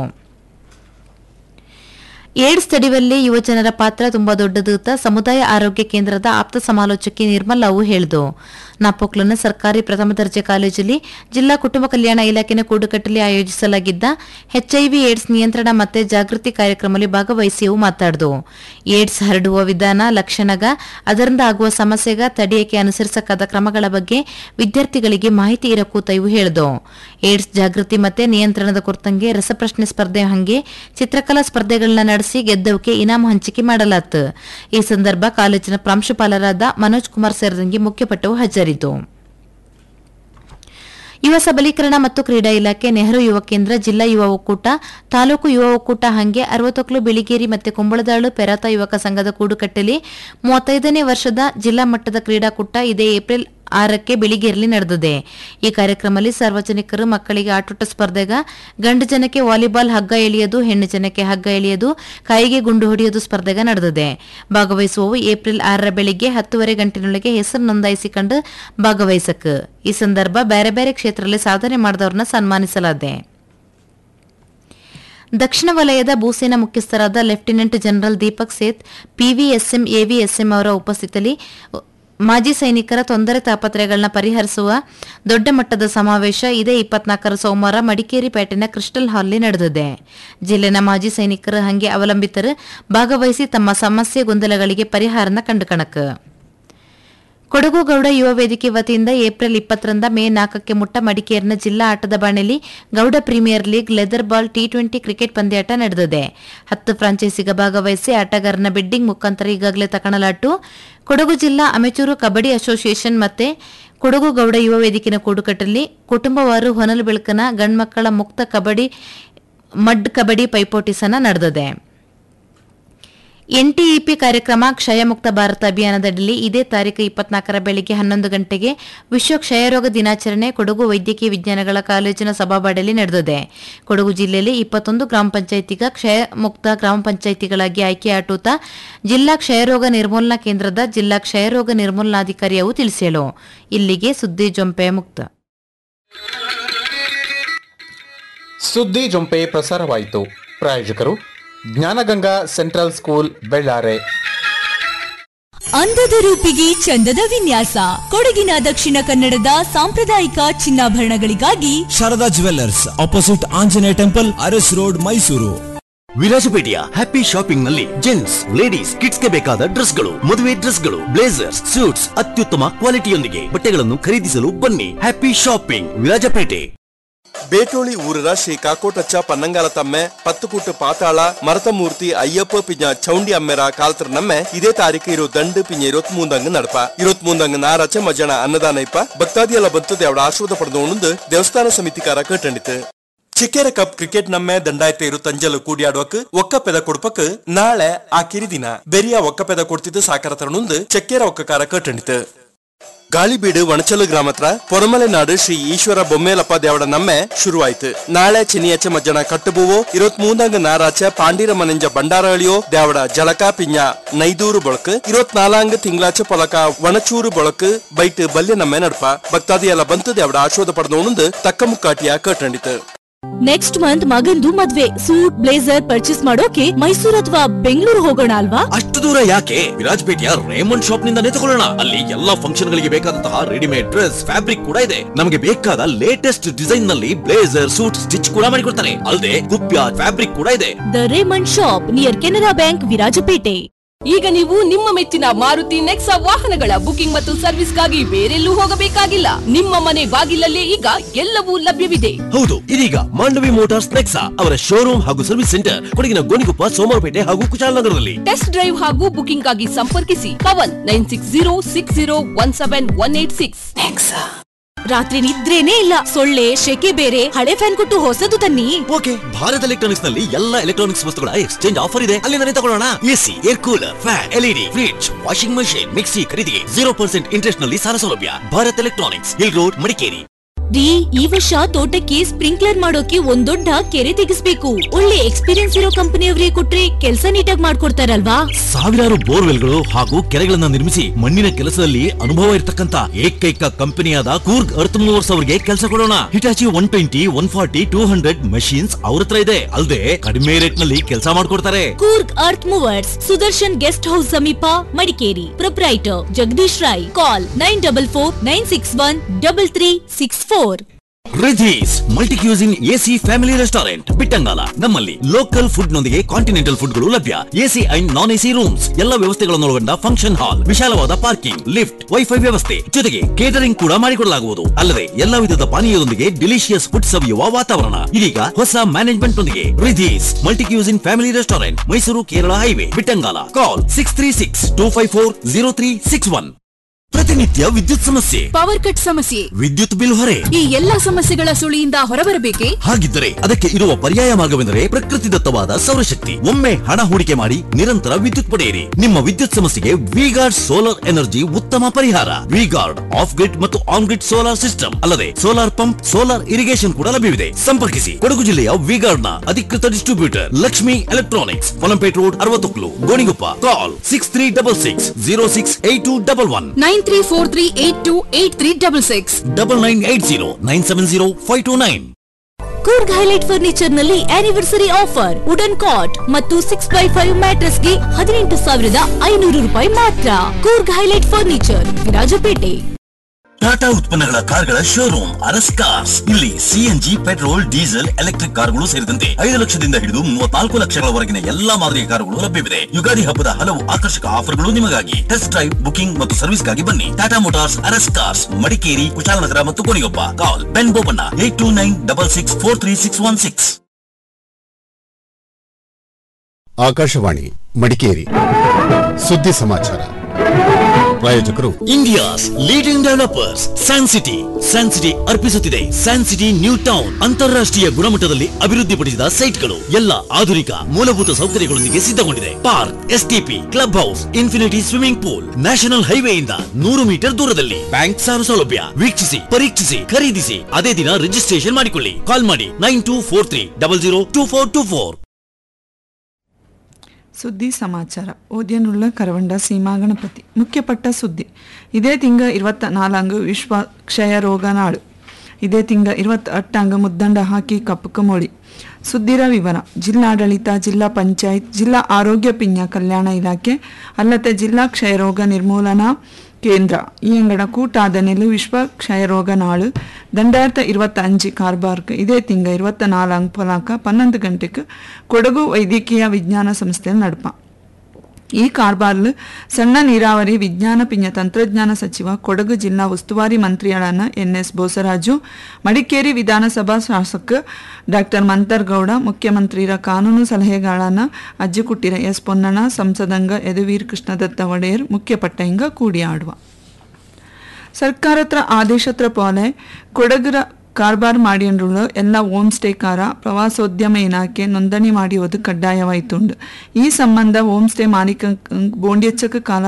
ಏಡ್ಸ್ ತಡೆಯುವಲ್ಲಿ ಯುವಜನರ ಪಾತ್ರ ತುಂಬಾ ದೊಡ್ಡದು ಅಂತ ಸಮುದಾಯ ಆರೋಗ್ಯ ಕೇಂದ್ರದ ಆಪ್ತ ಸಮಾಲೋಚಕಿ ನಿರ್ಮಲಾ ಅವು ಹೇಳಿದು ನಾಪೋಕ್ಲನ ಸರ್ಕಾರಿ ಪ್ರಥಮ ದರ್ಜೆ ಕಾಲೇಜಲ್ಲಿ ಜಿಲ್ಲಾ ಕುಟುಂಬ ಕಲ್ಯಾಣ ಇಲಾಖೆನ ಕೂಡುಕಟ್ಟಲ್ಲಿ ಆಯೋಜಿಸಲಾಗಿದ್ದ ಎಚ್ಐವಿ ಏಡ್ಸ್ ನಿಯಂತ್ರಣ ಮತ್ತೆ ಜಾಗೃತಿ ಕಾರ್ಯಕ್ರಮದಲ್ಲಿ ಭಾಗವಹಿಸಿ ಅವು ಮಾತಾಡಿದು ಏಡ್ಸ್ ಹರಡುವ ವಿಧಾನ ಲಕ್ಷಣಗ ಅದರಿಂದ ಆಗುವ ಸಮಸ್ಯೆಗ ತಡೆಯಕ್ಕೆ ಅನುಸರಿಸಬೇಕಾದ ಕ್ರಮಗಳ ಬಗ್ಗೆ ವಿದ್ಯಾರ್ಥಿಗಳಿಗೆ ಮಾಹಿತಿ ಇರಕೂತ ಇವು ಹೇಳಿದು ಏಡ್ಸ್ ಜಾಗೃತಿ ಮತ್ತೆ ನಿಯಂತ್ರಣದ ಕುರಿತಂಗೆ ರಸಪ್ರಶ್ನೆ ಸ್ಪರ್ಧೆ ಹಂಗೆ ಚಿತ್ರಕಲಾ ಸ್ಪರ್ಧೆಗಳನ್ನ ನಡೆಸಿ ಗೆದ್ದವಕ್ಕೆ ಇನಾಮ ಹಂಚಿಕೆ ಮಾಡಲಾತು ಈ ಸಂದರ್ಭ ಕಾಲೇಜಿನ ಪ್ರಾಂಶುಪಾಲರಾದ ಮನೋಜ್ ಕುಮಾರ್ ಸೇರಿದಂಗೆ ಮುಖ್ಯಪಟ್ಟವು ಹಾಜರಿದ್ದು ಯುವ ಸಬಲೀಕರಣ ಮತ್ತು ಕ್ರೀಡಾ ಇಲಾಖೆ ನೆಹರು ಯುವ ಕೇಂದ್ರ ಜಿಲ್ಲಾ ಯುವ ಒಕ್ಕೂಟ ತಾಲೂಕು ಯುವ ಒಕ್ಕೂಟ ಹಂಗೆ ಅರವತ್ತೊಕ್ಲು ಬಿಳಿಗೇರಿ ಮತ್ತು ಕುಂಬಳದಾಳು ಪೆರಾತ ಯುವಕ ಸಂಘದ ಕೂಡುಕಟ್ಟಲಿ ಮೂವತ್ತೈದನೇ ವರ್ಷದ ಜಿಲ್ಲಾ ಮಟ್ಟದ ಕ್ರೀಡಾಕೂಟ ಇದೇ ಏಪ್ರಿಲ್ ಆರಕ್ಕೆ ಬೆಳಿಗ್ಗೆಯಲ್ಲಿ ನಡೆದಿದೆ ಈ ಕಾರ್ಯಕ್ರಮದಲ್ಲಿ ಸಾರ್ವಜನಿಕರು ಮಕ್ಕಳಿಗೆ ಆಟೋಟ ಸ್ಪರ್ಧೆಗ ಗಂಡು ಜನಕ್ಕೆ ವಾಲಿಬಾಲ್ ಹಗ್ಗ ಎಳೆಯೋದು ಹೆಣ್ಣು ಜನಕ್ಕೆ ಹಗ್ಗ ಎಳೆಯೋದು ಕೈಗೆ ಗುಂಡು ಹೊಡೆಯೋದು ಸ್ಪರ್ಧೆಗ ನಡೆದಿದೆ ಭಾಗವಹಿಸುವವು ಏಪ್ರಿಲ್ ಆರರ ಬೆಳಿಗ್ಗೆ ಹತ್ತುವರೆ ಗಂಟೆನೊಳಗೆ ಹೆಸರು ನೋಂದಾಯಿಸಿಕೊಂಡು ಭಾಗವಹಿಸಕ್ ಈ ಸಂದರ್ಭ ಬೇರೆ ಬೇರೆ ಕ್ಷೇತ್ರದಲ್ಲಿ ಸಾಧನೆ ಮಾಡಿದವರನ್ನ ಸನ್ಮಾನಿಸಲಾಗಿದೆ ದಕ್ಷಿಣ ವಲಯದ ಭೂಸೇನಾ ಮುಖ್ಯಸ್ಥರಾದ lieutenant general Deepak Seth PVSM AVSM ಅವರ ಉಪಸ್ಥಿತಿಯಲ್ಲಿ ಮಾಜಿ ಸೈನಿಕರ ತೊಂದರೆ ತಾಪತ್ರಯಗಳನ್ನ ಪರಿಹರಿಸುವ ದೊಡ್ಡ ಮಟ್ಟದ ಸಮಾವೇಶ ಇದೇ ಇಪ್ಪತ್ನಾಲ್ಕರ ಸೋಮವಾರ ಮಡಿಕೇರಿ ಪೇಟೆನ ಕ್ರಿಸ್ಟಲ್ ಹಾಲ್ನಲ್ಲಿ ನಡೆದಿದೆ ಜಿಲ್ಲೆನ ಮಾಜಿ ಸೈನಿಕರು ಹಂಗೆ ಅವಲಂಬಿತರು ಭಾಗವಹಿಸಿ ತಮ್ಮ ಸಮಸ್ಯೆ ಗೊಂದಲಗಳಿಗೆ ಪರಿಹಾರನ ಕಂಡುಕಣಕ್ ಕೊಡಗು ಗೌಡ ಯುವ ವೇದಿಕೆ ವತಿಯಿಂದ ಏಪ್ರಿಲ್ ಇಪ್ಪತ್ತರಿಂದ ಮೇ ನಾಲ್ಕಕ್ಕೆ ಮುಟ್ಟ ಮಡಿಕೇರಿನ ಜಿಲ್ಲಾ ಆಟದ ಬಾಣಲಿ Gowda premier league leather ball T twenty cricket ಪಂದ್ಯಾಟ ನಡೆದಿದೆ ಹತ್ತು ಫ್ರಾಂಚೈಸಿಗ ಭಾಗವಹಿಸಿ ಆಟಗಾರನ ಬಿಡ್ಡಿಂಗ್ ಮುಖಾಂತರ ಈಗಾಗಲೇ ತಕಣಲಾಟು ಕೊಡಗು ಜಿಲ್ಲಾ ಅಮೆಚೂರು ಕಬಡ್ಡಿ ಅಸೋಸಿಯೇಷನ್ ಮತ್ತೆ ಕೊಡಗು ಗೌಡ ಯುವ ವೇದಿಕೆನ ಕೂಡುಕಟ್ಟಲ್ಲಿ ಕುಟುಂಬವಾರು ಹೊನಲು ಬೆಳಕನ ಗಂಡ್ಮಕ್ಕಳ ಮುಕ್ತ ಕಬಡ್ಡಿ ಮಡ್ ಕಬಡ್ಡಿ ಪೈಪೋಟಿ ಸನ ನಡೆದಿದೆ ಎನ್ಟಿಇಪಿ ಕಾರ್ಯಕ್ರಮ ಕ್ಷಯಮುಕ್ತ ಭಾರತ ಅಭಿಯಾನದಡಿಯಲ್ಲಿ ಇದೇ ತಾರೀಕು ಇಪ್ಪತ್ನಾಲ್ಕರ ಬೆಳಿಗ್ಗೆ ಹನ್ನೊಂದು ಗಂಟೆಗೆ ವಿಶ್ವ ಕ್ಷಯರೋಗ ದಿನಾಚರಣೆ ಕೊಡಗು ವೈದ್ಯಕೀಯ ವಿಜ್ಞಾನಗಳ ಕಾಲೇಜಿನ ಸಭಾಬಾಡಲ್ಲಿ ನಡೆದಿದೆ ಕೊಡಗು ಜಿಲ್ಲೆಯಲ್ಲಿ ಇಪ್ಪತ್ತೊಂದು ಗ್ರಾಮ ಪಂಚಾಯಿತಿಗ ಕ್ಷಯಮುಕ್ತ ಗ್ರಾಮ ಪಂಚಾಯಿತಿಗಳಾಗಿ ಆಯ್ಕೆಯಾಟುತ್ತಾ ಜಿಲ್ಲಾ ಕ್ಷಯರೋಗ ನಿರ್ಮೂಲನಾ ಕೇಂದ್ರದ ಜಿಲ್ಲಾ ಕ್ಷಯರೋಗ ನಿರ್ಮೂಲನಾಧಿಕಾರಿಯವು ತಿಳಿಸಲು ಇಲ್ಲಿಗೆ ಸುದ್ದಿ ಜೊಂಪೆ ಮುಕ್ತ ಸುದ್ದಿ ಜೊಂಪೆ ಪ್ರಸಾರವಾಯಿತು ಪ್ರಾಯೋಜಕರು ಜ್ಞಾನಗಂಗಾ ಸೆಂಟ್ರಲ್ ಸ್ಕೂಲ್ ಬೆಳ್ಳಾರೆ ಅಂದದ ರೂಪಿಗೆ ಚಂದದ ವಿನ್ಯಾಸ ಕೊಡಗಿನ ದಕ್ಷಿಣ ಕನ್ನಡದ ಸಾಂಪ್ರದಾಯಿಕ ಚಿನ್ನಾಭರಣಗಳಿಗಾಗಿ Sharada jewellers opposite Anjaneya temple Aras road Mysuru ವಿರಾಜಪೇಟೆಯ ಹ್ಯಾಪಿ ಶಾಪಿಂಗ್ ನಲ್ಲಿ ಜೆಂಟ್ಸ್ ಲೇಡೀಸ್ ಕಿಡ್ಸ್ಗೆ ಬೇಕಾದ ಡ್ರೆಸ್ಗಳು ಮದುವೆ ಡ್ರೆಸ್ಗಳು ಬ್ಲೇಸರ್ಸ್ ಸೂಟ್ಸ್ ಅತ್ಯುತ್ತಮ ಕ್ವಾಲಿಟಿಯೊಂದಿಗೆ ಬಟ್ಟೆಗಳನ್ನು ಖರೀದಿಸಲು ಬನ್ನಿ ಹ್ಯಾಪಿ ಶಾಪಿಂಗ್ ವಿರಾಜಪೇಟೆ ಬೇಟೋಳಿ ಊರರ ಶ್ರೀ ಕಾಕೋಟಚ್ಚ ಪನ್ನಂಗಾಲ ತಮ್ಮೆ ಪತ್ತುಕುಟ್ಟು ಪಾತಾಳ ಮರತಮೂರ್ತಿ ಅಯ್ಯಪ್ಪ ಪಿಂಜ ಚೌಂಡಿ ಅಮ್ಮೆರ ಕಾಲ್ತರ ನಮ್ಮೆ ಇದೇ ತಾರೀಕು ಇರೋ ದಂಡು ಪಿಂಜ ಇರುವತ್ ಮೂಂದಂಗ ನಡಪ ಇರುವತ್ ಮೂಂದಂಗ ನಾರಚ ಮಜ್ಜನ ಅನ್ನದಾನ ಇಪ್ಪ ಭಕ್ತಾದಿಯೆಲ್ಲ ಬಂತು ದೇವಡ ಆಶ್ರದ ಪಡೆದು ದೇವಸ್ಥಾನ ಸಮಿತಿಕಾರ ಕಟ್ಟಂಡಿತು ಚಿಕ್ಕೇರ ಕಪ್ ಕ್ರಿಕೆಟ್ ನಮ್ಮೆ ದಂಡಾಯತೆ ಇರು ತಂಜಲು ಕೂಡಿಯಾಡುವಕ್ ಒಕ್ಕ ಪೆದ ಕೊಡ್ಪಕ್ ನಾಳೆ ಆ ಕಿರಿದಿನ ಬೆರಿಯ ಒಕ್ಕ ಪೆದ ಕೊಡ್ತಿದ್ದು ಸಾಕಾರ ತರನುಂದು ಚೆಕ್ಕೇರ ಒಕ್ಕಕಾರ ಕಟ್ಟಂಡಿತು ಗಾಳಿಬೀಡು ವಣಚಲು ಗ್ರಾಮತ್ರ ಪೊರಮಲೆ ನಾಡು ಶ್ರೀ ಈಶ್ವರ ಬೊಮ್ಮೇಲಪ್ಪ ದೇವಡ ನಮ್ಮೆ ಶುರುವಾಯ್ತು ನಾಳೆ ಚೆನ್ನಿಯಚ್ಚ ಮಜ್ಜನ ಕಟ್ಟುಬುವೋ ಇರುವತ್ ಮೂಂದಂಗ ನಾರಾಚ ಪಾಂಡಿರ ಮನೆಂಜ ಬಂಡಾರಳಿಯೋ ದೇವಡ ಜಳಕ ಪಿಂಜ ನೈದೂರು ಬಳಕ್ ಇರುವತ್ ನಾಲಾಂಗ್ ತಿಂಗಳಾಚ ಪೊಲಕ ವಣಚೂರು ಬಳಕ್ ಬೈಟ್ ಬಲ್ಯ ನಮ್ಮೆ ನಡ್ಪ ಭಕ್ತಾದಿ ಎಲ್ಲ ಬಂತು ದೇವಡ ಆಶ್ವಾದ ಪಡೆದೋಣಂದು ತಕ್ಕ ಮುಕ್ಕಾಟಿಯ ಕಟ್ಟಂಡಿತು ನೆಕ್ಸ್ಟ್ ಮಂತ್ ಮಗಂದು ಮದ್ವೆ ಸೂಟ್ ಬ್ಲೇಸರ್ ಪರ್ಚೇಸ್ ಮಾಡೋಕೆ ಮೈಸೂರು ಅಥವಾ ಬೆಂಗಳೂರು ಹೋಗೋಣ ಅಲ್ವಾ ಅಷ್ಟು ದೂರ ಯಾಕೆ ವಿರಾಜಪೇಟೆಯ ರೇಮಂಡ್ ಶಾಪ್ ನಿಂದಾನೇ ತಗೊಳ್ಳೋಣ ಅಲ್ಲಿ ಎಲ್ಲಾ ಫಂಕ್ಷನ್ ಗಳಿಗೆ ಬೇಕಾದಂತಹ ರೆಡಿಮೇಡ್ ಡ್ರೆಸ್ ಫ್ಯಾಬ್ರಿಕ್ ಕೂಡ ಇದೆ ನಮಗೆ ಬೇಕಾದ ಲೇಟೆಸ್ಟ್ ಡಿಸೈನ್ ನಲ್ಲಿ ಬ್ಲೇಸರ್ ಸೂಟ್ ಸ್ಟಿಚ್ ಕೂಡ ಮಾಡಿಕೊಡ್ತಾರೆ ಅಲ್ಲದೆ ಕುಪ್ಯ ಫ್ಯಾಬ್ರಿಕ್ ಕೂಡ ಇದೆ the Raymond shop near Canara bank Virajpet ಈಗ ನೀವು ನಿಮ್ಮ ಮೆಚ್ಚಿನ ಮಾರುತಿ ನೆಕ್ಸಾ ವಾಹನಗಳ ಬುಕಿಂಗ್ ಮತ್ತು ಸರ್ವಿಸ್ಗಾಗಿ ಬೇರೆಲ್ಲೂ ಹೋಗಬೇಕಾಗಿಲ್ಲ ನಿಮ್ಮ ಮನೆ ಬಾಗಿಲಲ್ಲೇ ಈಗ ಎಲ್ಲವೂ ಲಭ್ಯವಿದೆ ಹೌದು ಇದೀಗ ಮಾಂಡವಿ ಮೋಟಾರ್ಸ್ ನೆಕ್ಸಾ ಅವರ ಶೋರೂಮ್ ಹಾಗೂ ಸರ್ವಿಸ್ ಸೆಂಟರ್ ಕೊಡಗಿನ ಗೋಣಿಕೊಪ್ಪ ಸೋಮವಾರಪೇಟೆ ಹಾಗೂ ಕುಶಾಲನಗರದಲ್ಲಿ ಟೆಸ್ಟ್ ಡ್ರೈವ್ ಹಾಗೂ ಬುಕಿಂಗ್ ಆಗಿ ಸಂಪರ್ಕಿಸಿ Pavan nine six zero six zero one seven one eight six ರಾತ್ರಿ ನಿದ್ರೇನೇ ಇಲ್ಲ ಸೊಳ್ಳೆ ಶೆಕೆ ಬೇರೆ ಹಳೆ ಫ್ಯಾನ್ ಕೊಟ್ಟು ಹೊಸದು ತನ್ನಿ ಓಕೆ ಭಾರತ್ ಎಲೆಕ್ಟ್ರಾನಿಕ್ಸ್ ನಲ್ಲಿ ಎಲ್ಲಾ ಎಲೆಕ್ಟ್ರಾನಿಕ್ಸ್ ವಸ್ತುಗಳ ಎಕ್ಸ್ಚೇಂಜ್ ಆಫರ್ ಇದೆ ಅಲ್ಲಿಂದಲೇ ತಗೊಳ್ಳೋಣ AC air cooler fan LED fridge washing machine mixie ಖರೀದಿಗೆ ಜೀರೋ ಪರ್ಸೆಂಟ್ ಇಂಟ್ರೆಸ್ಟ್ ನಲ್ಲಿ ಸಾಲ ಸೌಲಭ್ಯ Bharat electronics hill road Madikeri ರೀ ಈ ವರ್ಷ ತೋಟಕ್ಕೆ ಸ್ಪ್ರಿಂಕ್ಲರ್ ಮಾಡೋಕೆ ಒಂದ್ ದೊಡ್ಡ ಕೆರೆ ತೆಗಿಸ್ಬೇಕು ಒಳ್ಳೆ ಎಕ್ಸ್ಪೀರಿಯನ್ಸ್ ಇರೋ ಕಂಪನಿಯವರಿಗೆ ಕೊಟ್ರೆ ಕೆಲಸ ನೀಟಾಗಿ ಮಾಡ್ಕೊಡ್ತಾರಲ್ವಾ ಸಾವಿರಾರು ಬೋರ್ವೆಲ್ಗಳು ಹಾಗೂ ಕೆರೆಗಳನ್ನ ನಿರ್ಮಿಸಿ ಮಣ್ಣಿನ ಕೆಲಸದಲ್ಲಿ ಅನುಭವ ಇರತಕ್ಕಂತ ಏಕೈಕ ಕಂಪನಿಯಾದ ಕೂರ್ಗ್ ಅರ್ತ್ ಮೂವರ್ಸ್ ಅವರಿಗೆ ಕೆಲಸ ಕೊಡೋಣ Hitachi one twenty one forty two hundred machines ಅವ್ರ ಹತ್ರ ಇದೆ ಅಲ್ಲದೆ ಕಡಿಮೆ ರೇಟ್ ನಲ್ಲಿ ಕೆಲಸ ಮಾಡ್ಕೊಡ್ತಾರೆ Coorg earth movers Sudarshan guest house ಸಮೀಪ Madikeri proprietor Jagadish Rai call nine double four nine six one double three six four Riddhi's multi cuisine AC family restaurant Bittangala ನಮ್ಮಲ್ಲಿ ಲೋಕಲ್ ಫುಡ್ ನೊಂದಿಗೆ ಕಾಂಟಿನೆಂಟಲ್ ಫುಡ್ಗಳು ಲಭ್ಯ AC and non AC rooms ಎಲ್ಲ ವ್ಯವಸ್ಥೆಗಳನ್ನು ಒಳಗೊಂಡ ಫಂಕ್ಷನ್ ಹಾಲ್ ವಿಶಾಲವಾದ ಪಾರ್ಕಿಂಗ್ ಲಿಫ್ಟ್ ವೈಫೈ ವ್ಯವಸ್ಥೆ ಜೊತೆಗೆ ಕೇಟರಿಂಗ್ ಕೂಡ ಮಾಡಿಕೊಡಲಾಗುವುದು ಅಲ್ಲದೆ ಎಲ್ಲಾ ವಿಧದ ಪಾನೀಯದೊಂದಿಗೆ ಡಿಲಿಷಿಯಸ್ ಫುಡ್ ಸವಿಯುವ ವಾತಾವರಣ ಇದೀಗ ಹೊಸ ಮ್ಯಾನೇಜ್ಮೆಂಟ್ ನೊಂದಿಗೆ Riddhi's multi cuisine family restaurant Mysuru Kerala highway Bittangala call six three six two five four zero three six one ಪ್ರತಿನಿತ್ಯ ವಿದ್ಯುತ್ ಸಮಸ್ಯೆ ಪವರ್ ಕಟ್ ಸಮಸ್ಯೆ ವಿದ್ಯುತ್ ಬಿಲ್ ಹೊರೆ ಈ ಎಲ್ಲಾ ಸಮಸ್ಯೆಗಳ ಸುಳಿಯಿಂದ ಹೊರಬರಬೇಕೆ ಹಾಗಿದ್ದರೆ ಅದಕ್ಕೆ ಇರುವ ಪರ್ಯಾಯ ಮಾರ್ಗವೆಂದರೆ ಪ್ರಕೃತಿ ದತ್ತವಾದ ಸೌರಶಕ್ತಿ ಒಮ್ಮೆ ಹಣ ಹೂಡಿಕೆ ಮಾಡಿ ನಿರಂತರ ವಿದ್ಯುತ್ ಪಡೆಯಿರಿ ನಿಮ್ಮ ವಿದ್ಯುತ್ ಸಮಸ್ಯೆಗೆ ವಿಗಾರ್ಡ್ ಸೋಲಾರ್ ಎನರ್ಜಿ ಉತ್ತಮ ಪರಿಹಾರ ವಿಗಾರ್ಡ್ ಆಫ್ ಗ್ರಿಡ್ ಮತ್ತು ಆನ್ ಗ್ರಿಡ್ ಸೋಲಾರ್ ಸಿಸ್ಟಮ್ ಅಲ್ಲದೆ ಸೋಲಾರ್ ಪಂಪ್ ಸೋಲಾರ್ ಇರಿಗೇಷನ್ ಕೂಡ ಲಭ್ಯವಿದೆ ಸಂಪರ್ಕಿಸಿ ಕೊಡಗು ಜಿಲ್ಲೆಯ ವಿಗಾರ್ಡ್ ನ ಅಧಿಕೃತ distributor Lakshmi electronics Polampet road ಅರವತ್ತೊಕ್ಲು Gonikoppa call six three double six zero six eight two double one nine three four three eight two eight three double six double nine eight zero nine seven zero five two nine Coorg highlight furniture ನಲ್ಲಿ ಆನಿವರ್ಸರಿ ಆಫರ್ ವುಡನ್ ಕಾಟ್ ಮತ್ತು ಸಿಕ್ಸ್ ಬೈ ಫೈವ್ ಮ್ಯಾಟ್ರಸ್ ಗೆ ಹದಿನೆಂಟು ಸಾವಿರದ ಐನೂರು ರೂಪಾಯಿ ಮಾತ್ರ Coorg highlight furniture Virajpet Tata ಉತ್ಪನ್ನಗಳ ಕಾರ್ಗಳ ಶೋರೂಮ್ ಅರಸ್ ಕಾರ್ಸ್ ಇಲ್ಲಿ ಸಿಎನ್ಜಿ ಪೆಟ್ರೋಲ್ ಡೀಸೆಲ್ ಎಲೆಕ್ಟ್ರಿಕ್ ಕಾರುಗಳು ಸೇರಿದಂತೆ ಐದು ಲಕ್ಷದಿಂದ ಹಿಡಿದು ಮೂವತ್ನಾಲ್ಕು ಲಕ್ಷಗಳವರೆಗಿನ ಎಲ್ಲಾ ಮಾದರಿಯ ಕಾರುಗಳು ಲಭ್ಯವಿದೆ ಯುಗಾದಿ ಹಬ್ಬದ ಹಲವು ಆಕರ್ಷಕ ಆಫರ್ಗಳು ನಿಮಗಾಗಿ ಟೆಸ್ಟ್ ಡ್ರೈವ್ ಬುಕಿಂಗ್ ಮತ್ತು ಸರ್ವಿಸ್ಗಾಗಿ ಬನ್ನಿ Tata motors Aras cars Madikeri Kushalnagar ಮತ್ತು ಕೊನೆಗೊಬ್ಬ call Ben Bopanna eight two nine double six four three six one six Akashvani Madikeri ಸುದ್ದಿ ಸಮಾಚಾರ ಪ್ರಾಯೋಜಕರು India's leading developers San city San city ಅರ್ಪಿಸುತ್ತಿದೆ ಸ್ಯಾನ್ ಸಿಟಿ ನ್ಯೂ ಟೌನ್ ಅಂತಾರಾಷ್ಟ್ರೀಯ ಗುಣಮಟ್ಟದಲ್ಲಿ ಅಭಿವೃದ್ಧಿಪಡಿಸಿದ ಸೈಟ್ಗಳು ಎಲ್ಲ ಆಧುನಿಕ ಮೂಲಭೂತ ಸೌಕರ್ಯಗಳೊಂದಿಗೆ ಸಿದ್ಧಗೊಂಡಿದೆ park STP club house infinity swimming pool national ಹೈವೇಯಿಂದ ನೂರು ಮೀಟರ್ ದೂರದಲ್ಲಿ ಬ್ಯಾಂಕ್ ಸಾಲ ಸೌಲಭ್ಯ ವೀಕ್ಷಿಸಿ ಪರೀಕ್ಷಿಸಿ ಖರೀದಿಸಿ ಅದೇ ದಿನ ರಿಜಿಸ್ಟ್ರೇಷನ್ ಮಾಡಿಕೊಳ್ಳಿ ಕಾಲ್ ಮಾಡಿ nine two four three double zero two four two four ಸುದ್ದಿ ಸಮಾಚಾರ ಓದ್ಯನುಳ್ಳ ಕರವಂಡ ಸೀಮಾ ಗಣಪತಿ ಮುಖ್ಯಪಟ್ಟ ಸುದ್ದಿ ಇದೇ ತಿಂಗ ಇರುವತ್ತ ನಾಲಾಂಗು ವಿಶ್ವ ಕ್ಷಯ ರೋಗ ನಾಡು ಇದೇ ತಿಂಗ ഇരുപത്തെട്ടാംഗ ಮುದ್ದಂಡ ಹಾಕಿ ಕಪ್ಪಕ ಮೋಳಿ ಸುದ್ದಿರ ವಿವರ ಜಿಲ್ಲಾಡಳಿತ ಜಿಲ್ಲಾ ಪಂಚಾಯತ್ ಜಿಲ್ಲಾ ಆರೋಗ್ಯ ಪಿಂಜ ಕಲ್ಯಾಣ ಇಲಾಖೆ ಅಲ್ಲದೆ ಜಿಲ್ಲಾ ಕ್ಷಯರೋಗ ನಿರ್ಮೂಲನಾ ಕೇಂದ್ರ ಈ ಅಂಗಡ ಕೂಟಾದ ನೆಲು ವಿಶ್ವ ಕ್ಷಯರೋಗ ನಾಳು ரெண்டாயிரத்து இருபத்தி அஞ்சு கார்பாருக்கு இதே திங்க இருபத்தி நாலாம் பொலாக்க பன்னெண்டு ಗಂಟೆಗೆ ಕೊಡಗು ವೈದ್ಯಕೀಯ ವಿಜ್ಞಾನ ಸಂಸ್ಥೆಯಲ್ಲಿ ನಡಪ ಈ ಕಾರ್ಬಾರ್ಲು ಸಣ್ಣ ನೀರಾವರಿ ವಿಜ್ಞಾನ ಪಿಂಜ ತಂತ್ರಜ್ಞಾನ ಸಚಿವ ಕೊಡಗು ಜಿಲ್ಲಾ ಉಸ್ತುವಾರಿ ಮಂತ್ರಿಗಳಾನ ಎನ್ ಎಸ್ ಬೋಸರಾಜು ಮಡಿಕೇರಿ ವಿಧಾನಸಭಾ ಶಾಸಕ ಡಾಕ್ಟರ್ ಮಂತರ್ಗೌಡ ಮುಖ್ಯಮಂತ್ರಿರ ಕಾನೂನು ಸಲಹೆಗಾಳನ ಅಜ್ಜಿಕುಟ್ಟಿರ ಎಸ್ ಪೊನ್ನಣ ಸಂಸದಂಗ ಯದುವೀರ್ ಕೃಷ್ಣದತ್ತ ಒಡೆಯರ್ ಮುಖ್ಯ ಪಟ್ಟಂಗ ಕೂಡಿ ಆಡುವ ಸರ್ಕಾರತ್ರ ಆದೇಶತ್ರ ಪೋಲೆ ಕೊಡಗರ ಕಾರ್ಬಾರ್ ಮಾಡಿಯಂಡುಳ್ಳ ಎಲ್ಲ ಹೋಮ್ ಸ್ಟೇಕಾರ ಪ್ರವಾಸೋದ್ಯಮ ಇಲಾಖೆ ನೋಂದಣಿ ಮಾಡಿಯುವುದು ಕಡ್ಡಾಯವಾಯಿತುಂಡು ಈ ಸಂಬಂಧ ಹೋಮ್ ಸ್ಟೇ ಮಾಲೀಕ ಬೋಂಡಿಯಚ್ಚಕ ಕಾಲ